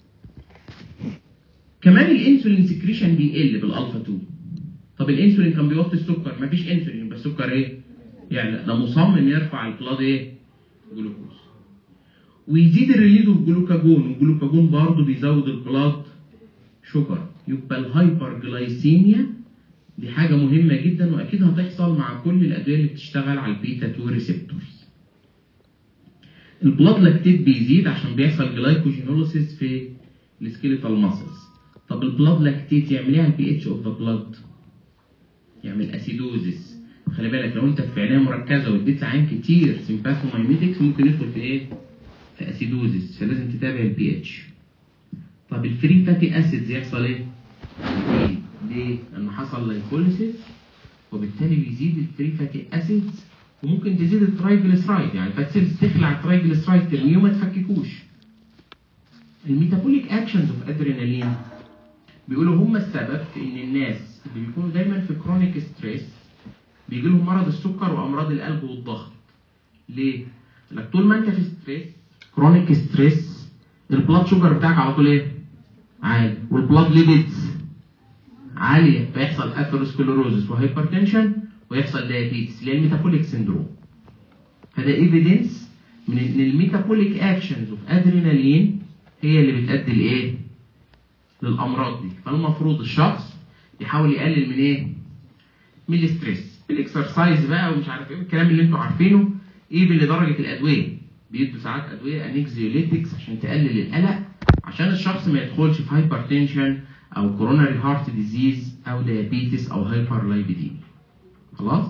كمان الانسولين سكريشن بيقل بالالفا 2 طب الانسولين كان بيوطي السكر مفيش انسولين بس السكر ايه يعني ده مصمم يرفع البلاد ايه جلوكوز ويزيد الريليز اوف جلوكاجون والجلوكاجون برضه بيزود البلاد شوجر يبقى الهايبر جلايسيميا دي حاجة مهمة جدا وأكيد هتحصل مع كل الأدوية اللي بتشتغل على البيتا 2 ريسبتورز. البلاد لاكتيت بيزيد عشان بيحصل جلايكوجينوليسيس في السكيليتال ماسلز. طب البلاد لاكتيت يعمل ايه على البي اتش اوف ذا بلاد؟ يعمل اسيدوزيس. خلي بالك لو انت في عنايه مركزه واديت عين كتير سيمباثومايميتكس ممكن يدخل في ايه؟ في اسيدوزيس فلازم تتابع البي اتش. طب الفري فاتي اسيدز يحصل ايه؟ يزيد. ليه؟ لأنه حصل لايكوليسيس وبالتالي بيزيد الفري فاتي اسيدز وممكن تزيد الترايجليسرايد يعني الفات سيلز تخلع الترايجليسرايد ترميه وما تفككوش. الميتابوليك اكشنز اوف ادرينالين بيقولوا هم السبب في ان الناس اللي بيكونوا دايما في كرونيك ستريس بيجي لهم مرض السكر وامراض القلب والضغط. ليه؟ لك طول ما انت في ستريس كرونيك ستريس البلاد شوجر بتاعك على طول ايه؟ عالي والبلاد ليبيدز عاليه فيحصل اثيروسكلوروزس وهايبرتنشن ويحصل دايابيتس اللي هي الميتابوليك سندروم فده ايفيدنس من ان الميتابوليك اكشنز اوف ادرينالين هي اللي بتؤدي لايه؟ للامراض دي فالمفروض الشخص يحاول يقلل من ايه؟ من الاستريس الاكسرسايز بقى ومش عارف ايه الكلام اللي انتوا عارفينه ايه لدرجه الادويه بيدوا ساعات ادويه انكزيوليتكس عشان تقلل القلق عشان الشخص ما يدخلش في هايبرتنشن او كوروناري هارت ديزيز او ديابيتس او هايبر لايبيديميا خلاص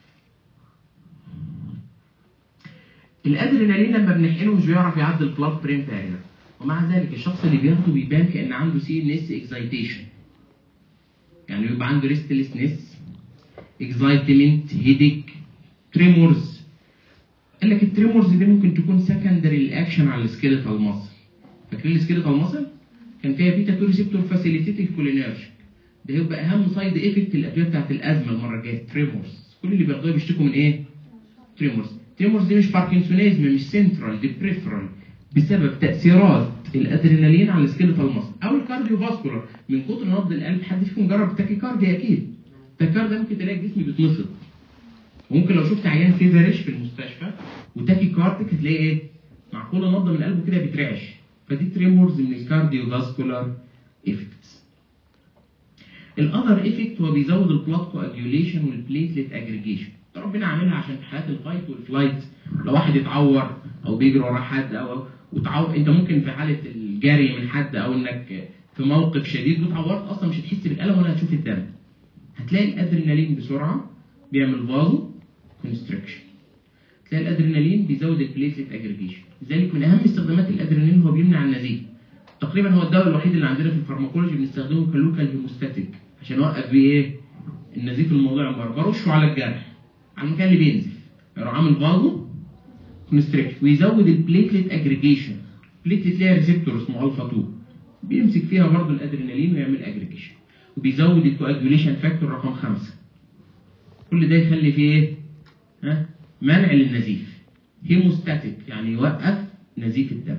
الادرينالين لما بنحقنه مش بيعرف يعدي البلاد برين بارير ومع ذلك الشخص اللي بياخده بيبان كان عنده سي ان اس اكزايتيشن يعني بيبقى عنده ريستلسنس اكزايتمنت هيديك تريمورز قال لك التريمورز دي ممكن تكون سكندري الاكشن على السكيلتال ماسل فاكرين السكيلتال ماسل كان فيها بيتا 2 ريسبتور فاسيليتيت الكولينرجيك ده هيبقى اهم سايد افكت الادويه بتاعت الازمه المره الجايه تريمورز كل اللي بياخدوها بيشتكوا من ايه؟ تريمورز تريمورز دي مش باركنسونيزم مش سنترال دي بريفرال بسبب تاثيرات الادرينالين على السكيلتال ماسل او الكارديو فاسكولار من كتر نبض القلب حد فيكم جرب التاكيكارديا اكيد التاكيكارديا ممكن تلاقي الجسم بيتنفض وممكن لو شفت عيان فيفرش في المستشفى وتاكي كاردك هتلاقي ايه؟ مع كل نبضه من قلبه كده بيترعش فدي تريمورز من الكارديو فاسكولار افكتس الاذر افكت هو بيزود البلاد كواجيوليشن والبليتلت اجريجيشن ربنا عاملها عشان في حالات الفايت والفلايت لو واحد اتعور او بيجري ورا حد او وتعور انت ممكن في حاله الجري من حد او انك في موقف شديد واتعورت اصلا مش هتحس بالالم ولا هتشوف الدم هتلاقي الادرينالين بسرعه بيعمل فازو كونستريكشن تلاقي الادرينالين بيزود البليتلت اجريجيشن لذلك من اهم استخدامات الادرينالين هو بيمنع النزيف تقريبا هو الدواء الوحيد اللي عندنا في الفارماكولوجي بنستخدمه كلوكال هيموستاتيك عشان اوقف بيه ايه النزيف الموضوع عمر برشه على الجرح على المكان اللي بينزف يروح عامل فازو كونستريكشن ويزود البليتلت اجريجيشن بليتلت ليها ريسبتور اسمه الفا 2 بيمسك فيها برضه الادرينالين ويعمل اجريجيشن وبيزود الكواجوليشن فاكتور رقم خمسة كل ده يخلي فيه ايه؟ ها؟ منع للنزيف هيموستاتيك يعني يوقف نزيف الدم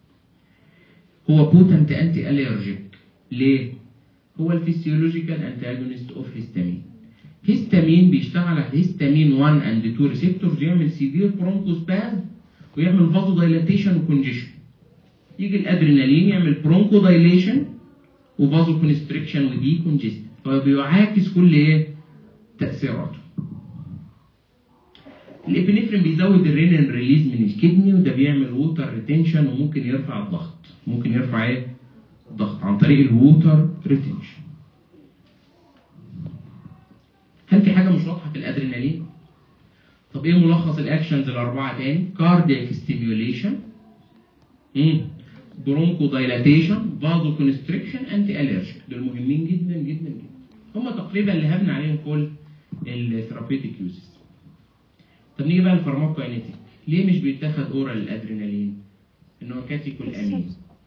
هو بوتنت انتي اليرجيك ليه؟ هو الفسيولوجيكال انتاجونست اوف هيستامين هيستامين بيشتغل على هيستامين 1 اند 2 ريسبتورز يعمل سيفير برونكوسباز ويعمل فازو دايلاتيشن وكونجيشن يجي الادرينالين يعمل برونكو دايليشن وفازو كونستريكشن ودي كونجست فبيعاكس كل ايه تاثيراته الابنفرين بيزود الرينين ريليز من الكدني وده بيعمل ووتر ريتنشن وممكن يرفع الضغط ممكن يرفع ايه الضغط عن طريق الووتر ريتنشن هل في حاجه مش واضحه في الادرينالين طب ايه ملخص الاكشنز الاربعه تاني كاردياك ستيميوليشن برونكو دايلاتيشن فازو كونستريكشن انتي اليرجيك دول مهمين جدا جدا جدا هم تقريبا اللي هبنى عليهم كل الثيرابيوتيك يوزز طب نيجي بقى للفارماكوكاينيتيك ليه مش بيتاخد اورال الادرينالين ان هو كاتيكول امين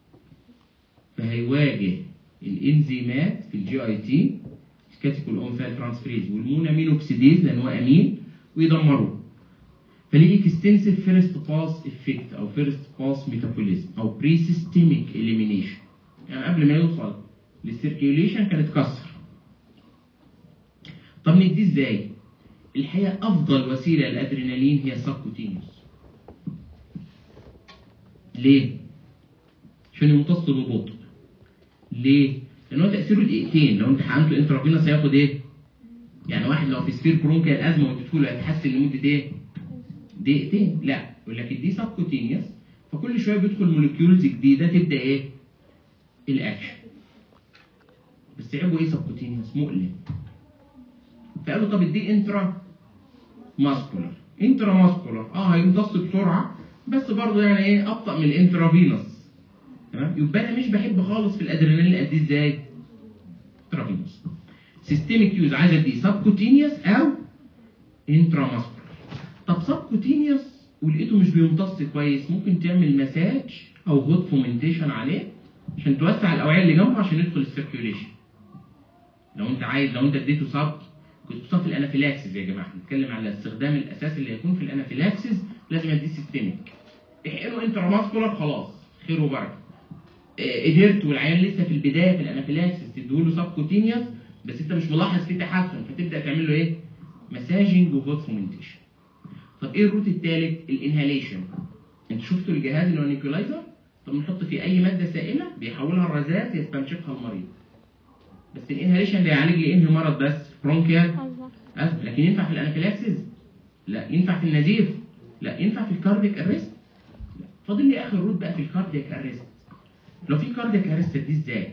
فهيواجه الانزيمات في الجي اي تي الكاتيكول اونفال ترانسفريز والمونامين اوكسيديز لان هو امين ويدمروه فليه اكستنسيف فيرست باس افكت او فيرست باس ميتابوليزم او بري سيستميك اليمينيشن يعني قبل ما يوصل للسيركيوليشن كان اتكسر طب نديه ازاي؟ الحقيقه افضل وسيله للادرينالين هي السبكوتينيوس ليه؟ عشان يمتص ببطء ليه؟ لان هو تاثيره دقيقتين لو انت حقنته انترافينوس هياخد ايه؟ يعني واحد لو في سفير برونكيال ازمه واديته له هيتحسن لمده ايه؟ دقيقتين لا يقول لك دي سبكوتينيوس فكل شويه بيدخل موليكيولز جديده تبدا ايه؟ الاكشن بس عيبه ايه سبكوتينيوس؟ مؤلم فقالوا طب اديه انترا ماسكولار انترا ماسكولار اه هيمتص بسرعه بس برضه يعني ايه ابطا من الانترافينوس تمام يبقى انا مش بحب خالص في الادرينالين اديه ازاي؟ انترافينوس سيستميك يوز عايز اديه سبكوتينيوس او انترا ماسكولار طب سبكوتينيوس ولقيته مش بيمتص كويس ممكن تعمل مساج او هوت فومنتيشن عليه عشان توسع الاوعيه اللي جنبه عشان يدخل السيركيوليشن لو انت عايز لو انت اديته سب كنت في الانافيلاكسيس يا جماعه بنتكلم على الاستخدام الاساسي اللي هيكون في الانافيلاكسيس لازم اديه سيستميك احقنه انتراماسكولار خلاص خير وبركه قدرت والعيان لسه في البدايه في الانافيلاكسيس تديله سبكوتينيوس بس انت مش ملاحظ فيه تحسن فتبدا تعمل له ايه؟ مساجنج وهوت فومنتيشن طب ايه الروت الثالث؟ الانهاليشن انت شفتوا الجهاز اللي هو نيكولايزر؟ طب نحط فيه اي ماده سائله بيحولها الرذاذ يستنشقها المريض بس الانهاليشن ده يعالج لي انهي مرض بس؟ برونكيال أزمة لكن ينفع في الانافيلاكسيس؟ لا ينفع في النزيف؟ لا ينفع في الكاردياك اريست؟ لا فاضل لي اخر روت بقى في الكاردياك اريست لو في كاردياك اريست دي ازاي؟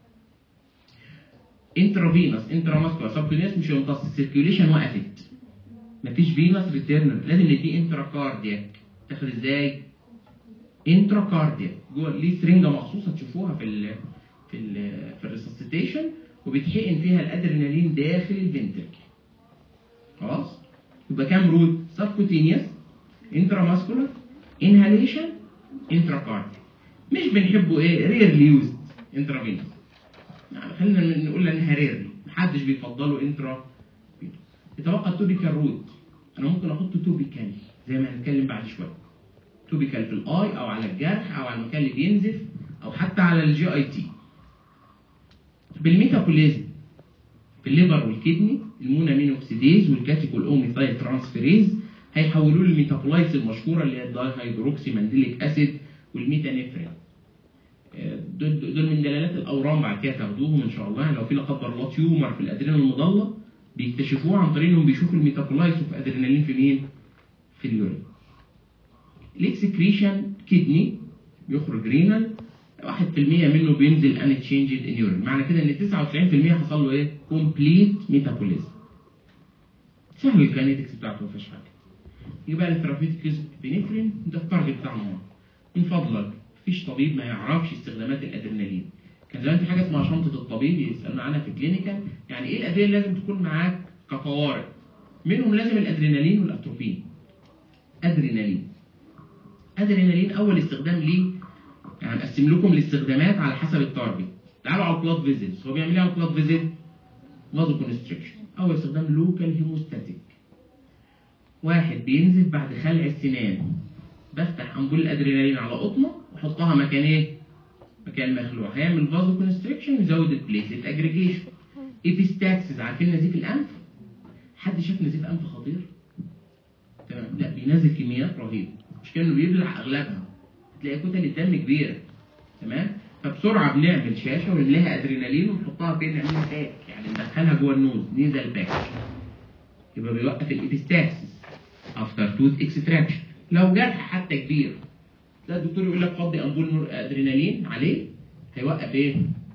انترافينوس انتراماسكولار سبكونيوس مش هيمتص السيركيوليشن وقفت مفيش فينوس ريتيرنال لازم نديه انترا كاردياك تاخد ازاي؟ انترا كاردياك جوه ليه سرنجه مخصوصه تشوفوها في ال في ال في الريسسيتيشن وبيتحقن فيها الادرينالين داخل الفنتركل خلاص يبقى كام روت سبكوتينيوس انترا ماسكولار انهاليشن انترا كاردياك مش بنحبه ايه ريرلي يوزد انترا فينوس يعني خلينا نقول انها ريرلي محدش بيفضله انترا يتبقى التوبيكال روت انا ممكن احط توبيكال زي ما هنتكلم بعد شويه توبيكال في الاي او على الجرح او على المكان اللي بينزف او حتى على الجي اي تي بالميتابوليزم في الليفر والكدني المونامين اوكسيديز والكاتيكول اوميثايل ترانسفيريز هيحولوا لي الميتابولايتس المشهوره اللي هي الدايهيدروكسي مانديليك اسيد والميتانيفرين آه، دول دول من دلالات الاورام بعد كده تاخدوهم ان شاء الله يعني لو في لا قدر الله تيومر في الادرينال المضله بيكتشفوه عن طريق انهم بيشوفوا الميتابولايتس اوف ادرينالين في مين؟ في اليورين. الاكسكريشن كدني بيخرج رينال 1% منه بينزل ان تشينجد ان يورين معنى كده ان 99% حصل له ايه؟ كومبليت ميتابوليزم. سهل الكاينيتكس بتاعته ما فيهاش حاجه. يبقى الثيرابيوتيك بنفرين ده التارجت بتاعنا من فضلك مفيش طبيب ما يعرفش استخدامات الادرينالين كان زمان في حاجه اسمها شنطه الطبيب يسالنا عنها في كلينيكال يعني ايه الادويه اللي لازم تكون معاك كطوارئ منهم لازم الادرينالين والاتروبين ادرينالين ادرينالين اول استخدام ليه يعني هنقسم لكم الاستخدامات على حسب التارجت تعالوا على البلاد فيزيتس هو بيعمل ايه على البلاد فيزيت فازو كونستريكشن اول استخدام لوكال هيموستاتيك واحد بينزل بعد خلع السنان بفتح امبول الادرينالين على قطنه واحطها مكان ايه؟ مكان المخلوع هيعمل فازو كونستريكشن ويزود البليتلت اجريجيشن ايبيستاكسس عارفين نزيف الانف؟ حد شاف نزيف انف خطير؟ تمام لا بينزل كميات رهيبه مش كانه بيبلع اغلبها تلاقي كتل الدم كبيره تمام فبسرعه بنعمل شاشه ونملاها ادرينالين ونحطها فين نعملها باك يعني ندخلها جوه النوز نيزل باك يبقى بيوقف الابيستاكسس افتر توث اكستراكشن لو جرح حتى كبير تلاقي الدكتور يقول لك فضي امبول نور ادرينالين عليه هيوقف ايه؟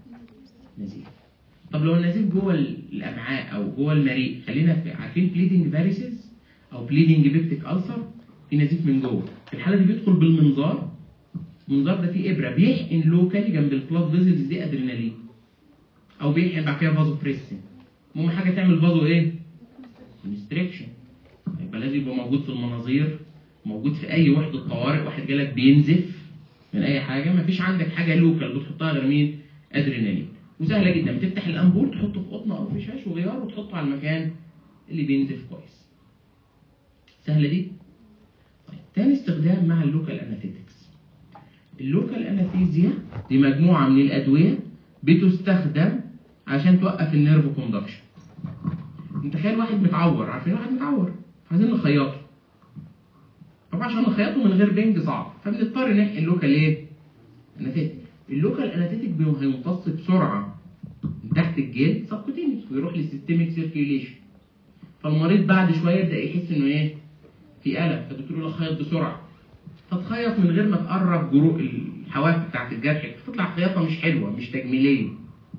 نزيف طب لو النزيف جوه الامعاء او جوه المريء خلينا في عارفين بليدنج فاريسز او بليدنج بيبتيك ألسر في نزيف من جوه في الحاله دي بيدخل بالمنظار المنظار ده فيه ابره بيحقن لوكالي جنب البلاد فيزلز دي ادرينالين او بيحقن بعد كده فازو بريسن المهم حاجه تعمل فازو ايه؟ كونستريكشن يبقى لازم يبقى موجود في المناظير موجود في اي وحده طوارئ واحد جالك بينزف من اي حاجه ما فيش عندك حاجه لوكال بتحطها غير مين؟ ادرينالين وسهله جدا بتفتح الامبول تحطه في قطنه او في شاش وغيار وتحطه على المكان اللي بينزف كويس سهله دي؟ طيب تاني استخدام مع اللوكال اناثيتكس اللوكال اناثيزيا دي مجموعه من الادويه بتستخدم عشان توقف النيرف كوندكشن تخيل واحد متعور عارفين واحد متعور عايزين نخيطه طبعا عشان نخيطه من غير بنج صعب فبنضطر نحقن لوكال ايه؟ اناثيتك اللوكال اناثيتك هيمتص بسرعه من تحت الجلد سبكوتينيوس ويروح للسيستميك سيركيوليشن فالمريض بعد شويه يبدا يحس انه ايه؟ في الم فالدكتور يقول له خيط بسرعه فتخيط من غير ما تقرب جروح الحواف بتاعت الجرح تطلع خياطه مش حلوه مش تجميليه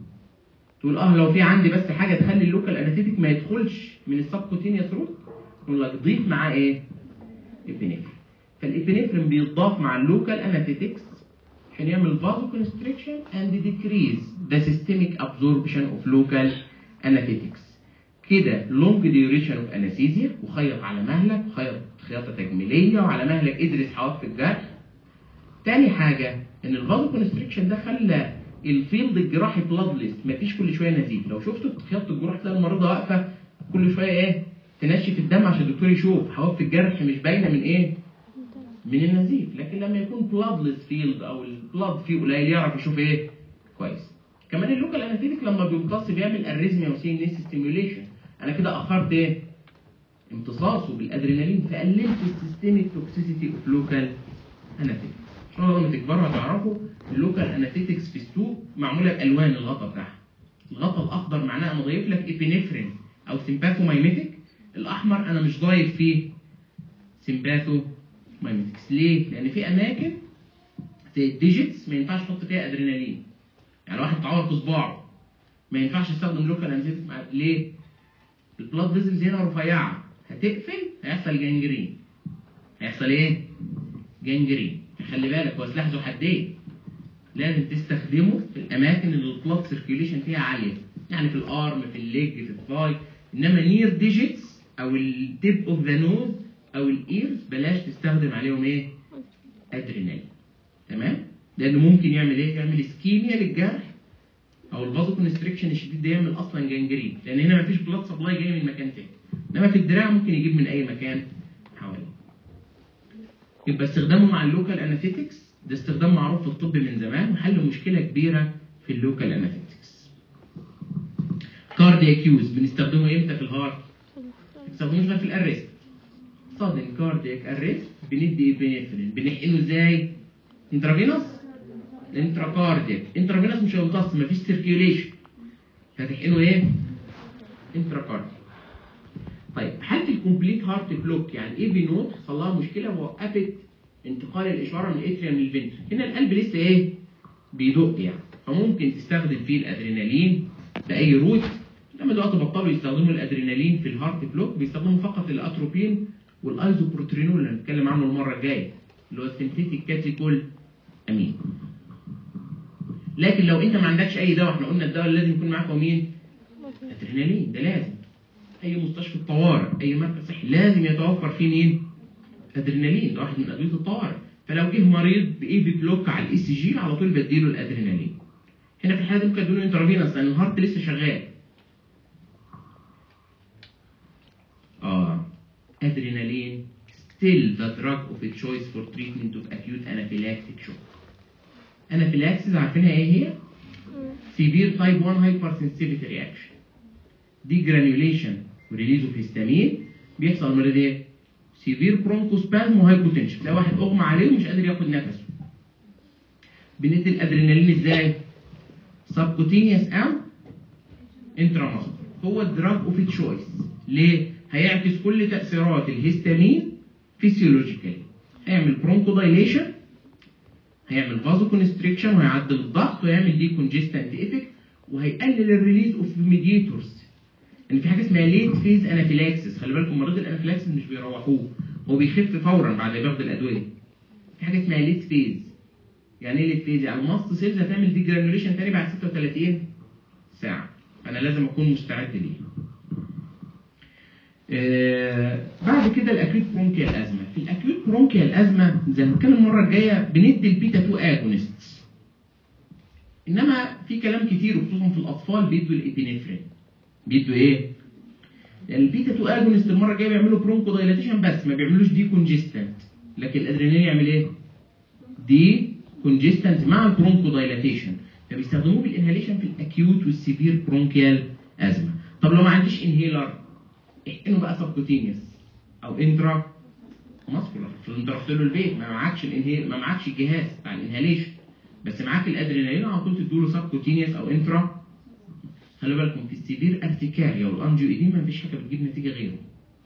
تقول اه لو في عندي بس حاجه تخلي اللوكال اناثيتك ما يدخلش من السبكوتينيوس روت يقول لك ضيف معاه ايه؟ ابنفرين فالابنفرين بيتضاف مع اللوكال اناثيتكس عشان يعمل فازو كونستريكشن اند ديكريز ذا سيستميك ابزوربشن اوف لوكال اناثيتكس كده لونج ديوريشن اوف انستيزيا وخيط على مهلك وخيط خياطه تجميليه وعلى مهلك ادرس حواف الجرح تاني حاجه ان الفازو كونستريكشن ده خلى الفيلد الجراحي بلادلس مفيش كل شويه نزيف لو شفتوا خياطه الجروح تلاقي المريضه واقفه كل شويه ايه تنشف الدم عشان الدكتور يشوف حواف الجرح مش باينه من ايه من النزيف لكن لما يكون بلادلس فيلد او البلاد فيه قليل يعرف يشوف ايه كويس كمان اللوكال اناثيتيك لما بيمتص بيعمل اريزميا وسي ان اس ستيميوليشن انا كده اخرت ايه امتصاصه بالادرينالين فقللت السيستميك توكسيسيتي اوف لوكال اناثيتيك ان شاء الله لما تكبروا هتعرفوا اللوكال اناثيتكس في السوق معموله بالوان الغطا بتاعها الغطا الاخضر معناه انا ضايف لك ابينفرين او سيمباثومايميتيك الاحمر انا مش ضايف فيه سيمباثومايميتكس ليه؟ لان في اماكن زي الديجيتس ما ينفعش تحط فيها ادرينالين يعني واحد اتعور في صباعه ما ينفعش يستخدم لوكال اناثيتيك ليه؟ البلاد فيزلز هنا رفيعه هتقفل هيحصل جنجرين هيحصل ايه؟ جنجرين خلي بالك هو سلاح ذو حدين لازم تستخدمه في الاماكن اللي البلاد سيركيوليشن فيها عاليه يعني في الارم في الليج في الثاي انما نير ديجيتس او التيب اوف ذا نوز او الايرز بلاش تستخدم عليهم ايه؟ ادرينالين تمام؟ لانه ممكن يعمل ايه؟ يعمل اسكيميا للجرح او الفازو كونستريكشن الشديد ده يعمل اصلا جنجرين لان هنا مفيش بلاد سبلاي جاي من مكان تاني انما في الدراع ممكن يجيب من اي مكان حواليه يبقى استخدامه مع اللوكال اناثيتكس ده استخدام معروف في الطب من زمان وحل مشكله كبيره في اللوكال اناثيتكس كاردياك يوز بنستخدمه امتى في الهارت؟ ما بنستخدموش غير في الارست صادن كاردياك ارست بندي ابنفرين بنحقنه ازاي؟ انترافينوس؟ انتراكاردياك انترافينوس مش هيمتص مفيش سيركيوليشن فتحقنه ايه؟ انتراكاردياك طيب حاله الكومبليت هارت بلوك يعني ايه بينوت حصل لها مشكله ووقفت انتقال الاشاره من الاتريا من الفنتر هنا القلب لسه ايه؟ بيدق يعني فممكن تستخدم فيه الادرينالين باي روت لما دلوقتي بطلوا يستخدموا الادرينالين في الهارت بلوك بيستخدموا فقط الاتروبين والايزوبروترينول اللي هنتكلم عنه المره الجايه اللي هو السنتيتيك كاتيكول امين لكن لو انت ما عندكش اي دواء احنا قلنا الدواء اللي لازم يكون معاك هو مين؟ ادرينالين ده لازم اي مستشفى الطوارئ اي مركز صحي لازم يتوفر فيه مين؟ ادرينالين ده واحد من ادويه الطوارئ فلو جه مريض باي بي بلوك على الاي سي جي على طول بديله الادرينالين هنا في الحاله دي ممكن اديله انترافينوس لان الهارت لسه شغال اه adrenaline still the drug of a choice for treatment of acute anaphylactic shock. Anaphylaxis عارفينها ايه هي؟ severe type 1 hypersensitivity reaction. degranulation وريليز اوف هيستامين بيحصل مريض ايه؟ severe bronchospasm وهايبوتنشن تلاقي واحد اغمى عليه ومش قادر ياخد نفسه. بندي الادرينالين ازاي؟ سبكوتينيوس او انتراماسكولار هو الدراج اوف تشويس ليه؟ هيعكس كل تأثيرات الهستامين فيسيولوجيكالي هيعمل برونكو دايليشن هيعمل فازو كونستريكشن وهيعدل الضغط ويعمل دي كونجستنت افكت وهيقلل الريليز اوف ميديتورز ان في حاجه اسمها ليت فيز انافيلاكسس خلي بالكم مريض الانافيلاكسس مش بيروحوه هو بيخف فورا بعد ما بياخد الادويه في حاجه اسمها ليت فيز يعني ايه ليت فيز يعني الماست سيلز هتعمل دي جرانيوليشن تاني بعد 36 ساعه انا لازم اكون مستعد ليه آه بعد كده الاكيوت برونكيال ازمه في الاكيوت برونكيال ازمه زي ما هنتكلم المره الجايه بندي البيتا 2 اجونست انما في كلام كتير وخصوصا في الاطفال بيدوا الابينفرين بيدوا ايه يعني البيتا 2 اجونست المره الجايه بيعملوا برونكو دايلاتيشن بس ما بيعملوش دي كونجستنت لكن الادرينالين يعمل ايه دي كونجستنت مع البرونكو دايلاتيشن فبيستخدموه بالانهاليشن في الاكيوت والسيفير برونكيال ازمه طب لو ما عنديش انهيلر احقنه بقى سبكوتينيوس او انترا ماسكولار انت رحت له البيت ما معكش الانهيل ما معكش الجهاز بتاع الانهاليشن بس معاك الادرينالين على طول تديله سبكوتينيوس او انترا خلي بالكم في السيفير ارتكاريا والانجيو ايديما مفيش حاجه بتجيب نتيجه غيره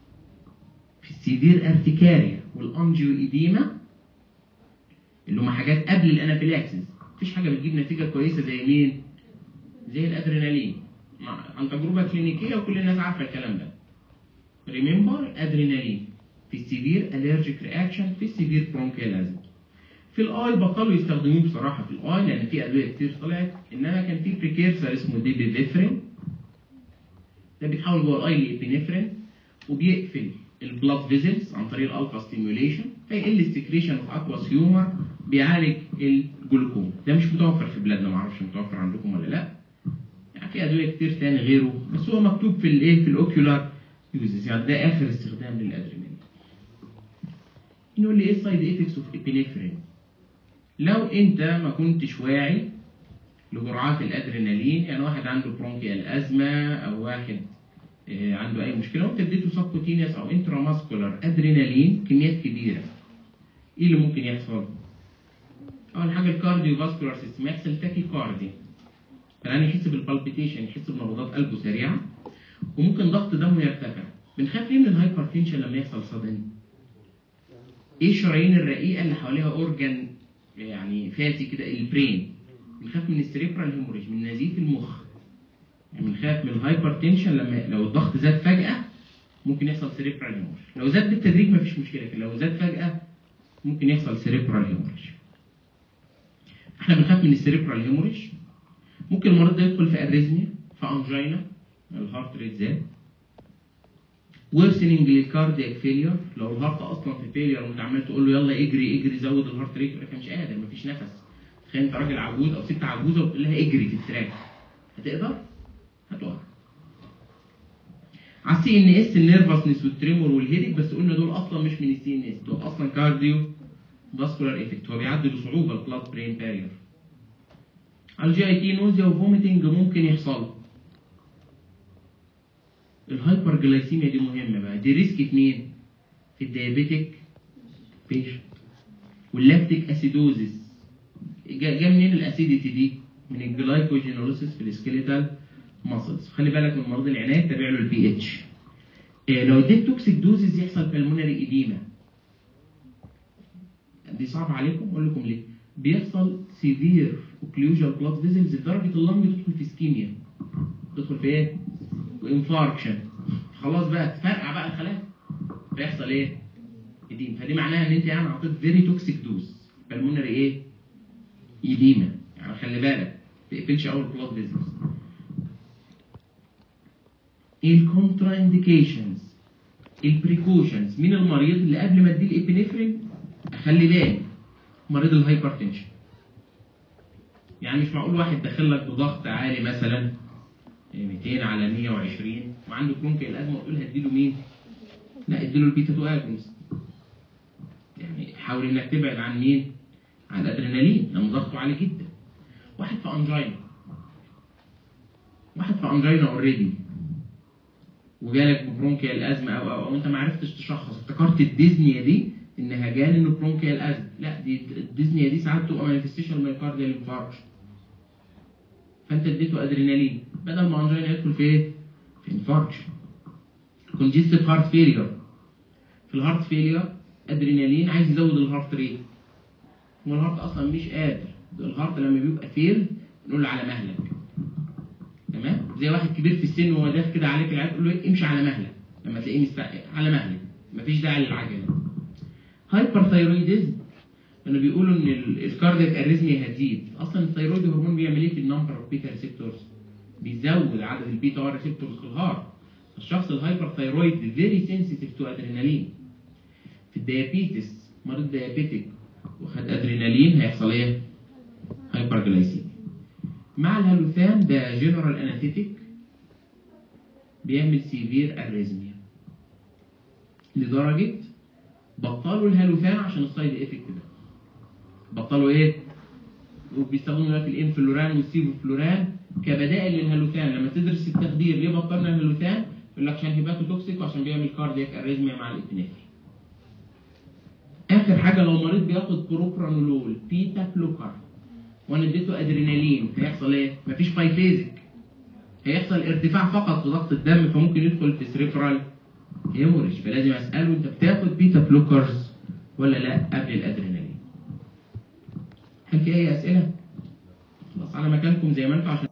في السيفير ارتكاريا والانجيو ايديما اللي هم حاجات قبل الانافيلاكسس مفيش حاجه بتجيب نتيجه كويسه زي مين؟ زي الادرينالين عن تجربه كلينيكيه وكل الناس عارفه الكلام ده ريمبر ادرينالين في السيفير الرجيك رياكشن في السيفير برونكيال في الاي بطلوا يستخدموه بصراحه في الاي لان في ادويه كتير طلعت انما كان في بريكيرسر اسمه ديبيفيفرين ده بيتحول جوه الاي لابينفرين وبيقفل البلاد فيزلز عن طريق الالفا ستيميوليشن فيقل السكريشن اوف اكواس هيومر بيعالج الجلوكوم ده مش متوفر في بلادنا معرفش متوفر عندكم ولا لا يعني في ادويه كتير تاني غيره بس هو مكتوب في الايه في الاوكيولار يوزز يعني ده اخر استخدام للادرينالين نقول لي ايه السايد افكتس اوف ابينفرين لو انت ما كنتش واعي لجرعات الادرينالين يعني واحد عنده برونكيال ازمه او واحد آه، عنده اي مشكله وانت اديته سبكوتينيوس او انتراماسكولار ادرينالين كميات كبيره ايه اللي ممكن يحصل؟ اول حاجه الكارديو فاسكولار سيستم يحصل تاكي كاردي يعني يحس بالبالبيتيشن يحس بنبضات قلبه سريعه وممكن ضغط دمه يرتفع بنخاف ليه من الهايبرتنشن لما يحصل صدمه ايه الشرايين الرقيقه اللي حواليها اورجان يعني فاتي كده البرين بنخاف من السريبرال هيموريج من نزيف المخ يعني بنخاف من الهايبرتنشن لما لو الضغط زاد فجاه ممكن يحصل سريبرال هيموريج لو زاد بالتدريج مفيش مشكله لكن لو زاد فجاه ممكن يحصل سريبرال هيموريج احنا بنخاف من السريبرال هيموريج ممكن المريض ده يدخل في اريزميا في انجينا الهارت ريت زاد worsening للكاردياك فيلير لو الهارت اصلا في فيلير وانت عمال تقول له يلا اجري اجري زود الهارت ريت يقول لك مش قادر مفيش نفس تخيل انت راجل عجوز او ست عجوزه وتقول لها اجري في التراك هتقدر؟ هتقع على السي ان اس النيرفسنس والتريمور والهيدك بس قلنا دول اصلا مش من السي ان اس دول اصلا كارديو فاسكولار افكت هو بيعدي بصعوبه البلاد برين بارير على الجي اي تي نوزيا وفوميتنج ممكن يحصل الهايبر جلايسيميا دي مهمه بقى دي ريسك في مين؟ في الديابيتك بيشنت واللاكتيك اسيدوزيس جا جا منين الاسيديتي دي؟ من الجلايكوجينوليسيس في السكيليتال ماسلز خلي بالك من مريض العنايه تابع له البي اتش لو اديت توكسيك دوزز يحصل بالمونري ايديما دي صعبه عليكم اقول لكم ليه بيحصل سيفير اوكلوجال بلاد فيزلز لدرجه اللنج تدخل في اسكيميا تدخل في ايه؟ انفاركشن خلاص بقى تفرقع بقى الخلايا فيحصل ايه؟ ايديما فدي معناها ان انت يعني اعطيت فيري توكسيك دوز بالمونري ايه؟ ايديما يعني خلي بالك ما تقفلش اول بلاد فيزلز ايه الكونترا انديكيشنز البريكوشنز مين المريض اللي قبل ما اديه الابنفرين اخلي بالي مريض الهايبرتنشن يعني مش معقول واحد داخل لك بضغط عالي مثلا 200 على 120 وعنده كرونكي الازمه وتقول هديله مين؟ لا اديله البيتا 2 اجونست يعني حاول انك تبعد عن مين؟ عن الادرينالين لان ضغطه عالي جدا واحد في انجينا واحد في انجينا اوريدي وجالك ببرونكيال ازمه او او, أو انت ما عرفتش تشخص افتكرت الديزنيا دي انها جال انه برونكيال ازمه لا دي الديزنيا دي ساعات بتبقى مانيفستيشن مايوكارديال انفاركشن فانت اديته ادرينالين بدل ما انجينا يدخل في ايه؟ في انفاركشن كونجستيف هارت فيلير في الهارت فيلير ادرينالين عايز يزود الهارت ريت والهارت اصلا مش قادر الهارت لما بيبقى فيل نقول له على مهلك تمام زي واحد كبير في السن وهو داخل كده عليك العيال تقول له إيه؟ امشي على مهلك لما تلاقيه مستقل على مهلك مفيش داعي للعجله هايبر ثايرويدزم كانوا بيقولوا ان الكاردياك اريزميا هتزيد اصلا الثايرويد هرمون بيعمل ايه في النمبر اوف بيتا ريسبتورز بيزود عدد البيتا ار ريسبتورز في الهارت الشخص الهايبر ثايرويد فيري سنسيتيف تو ادرينالين في الديابيتس مريض ديابيتك وخد ادرينالين هيحصل ايه؟ هايبر جلايسيميا مع الهالوثان ده جنرال انستيتيك بيعمل سيفير اريزميا لدرجه بطلوا الهالوثان عشان السايد افكت ده بطلوا ايه؟ وبيستخدموا دلوقتي الانفلوران والسيفوفلوران كبدائل للهالوثان لما تدرس التخدير ليه بطلنا الهالوثان؟ يقول لك عشان هيباتو توكسيك وعشان بيعمل كاردياك اريزميا مع الابنفرين اخر حاجه لو مريض بياخد بروبرانولول بيتا بلوكر وانا اديته ادرينالين هيحصل ايه؟ مفيش بايفيزك هيحصل ارتفاع فقط في ضغط الدم فممكن يدخل في سريبرال هيموريج فلازم اساله انت بتاخد بيتا بلوكرز ولا لا قبل الادرينالين؟ هل في اي اسئله؟ خلاص على مكانكم زي ما انتم عشان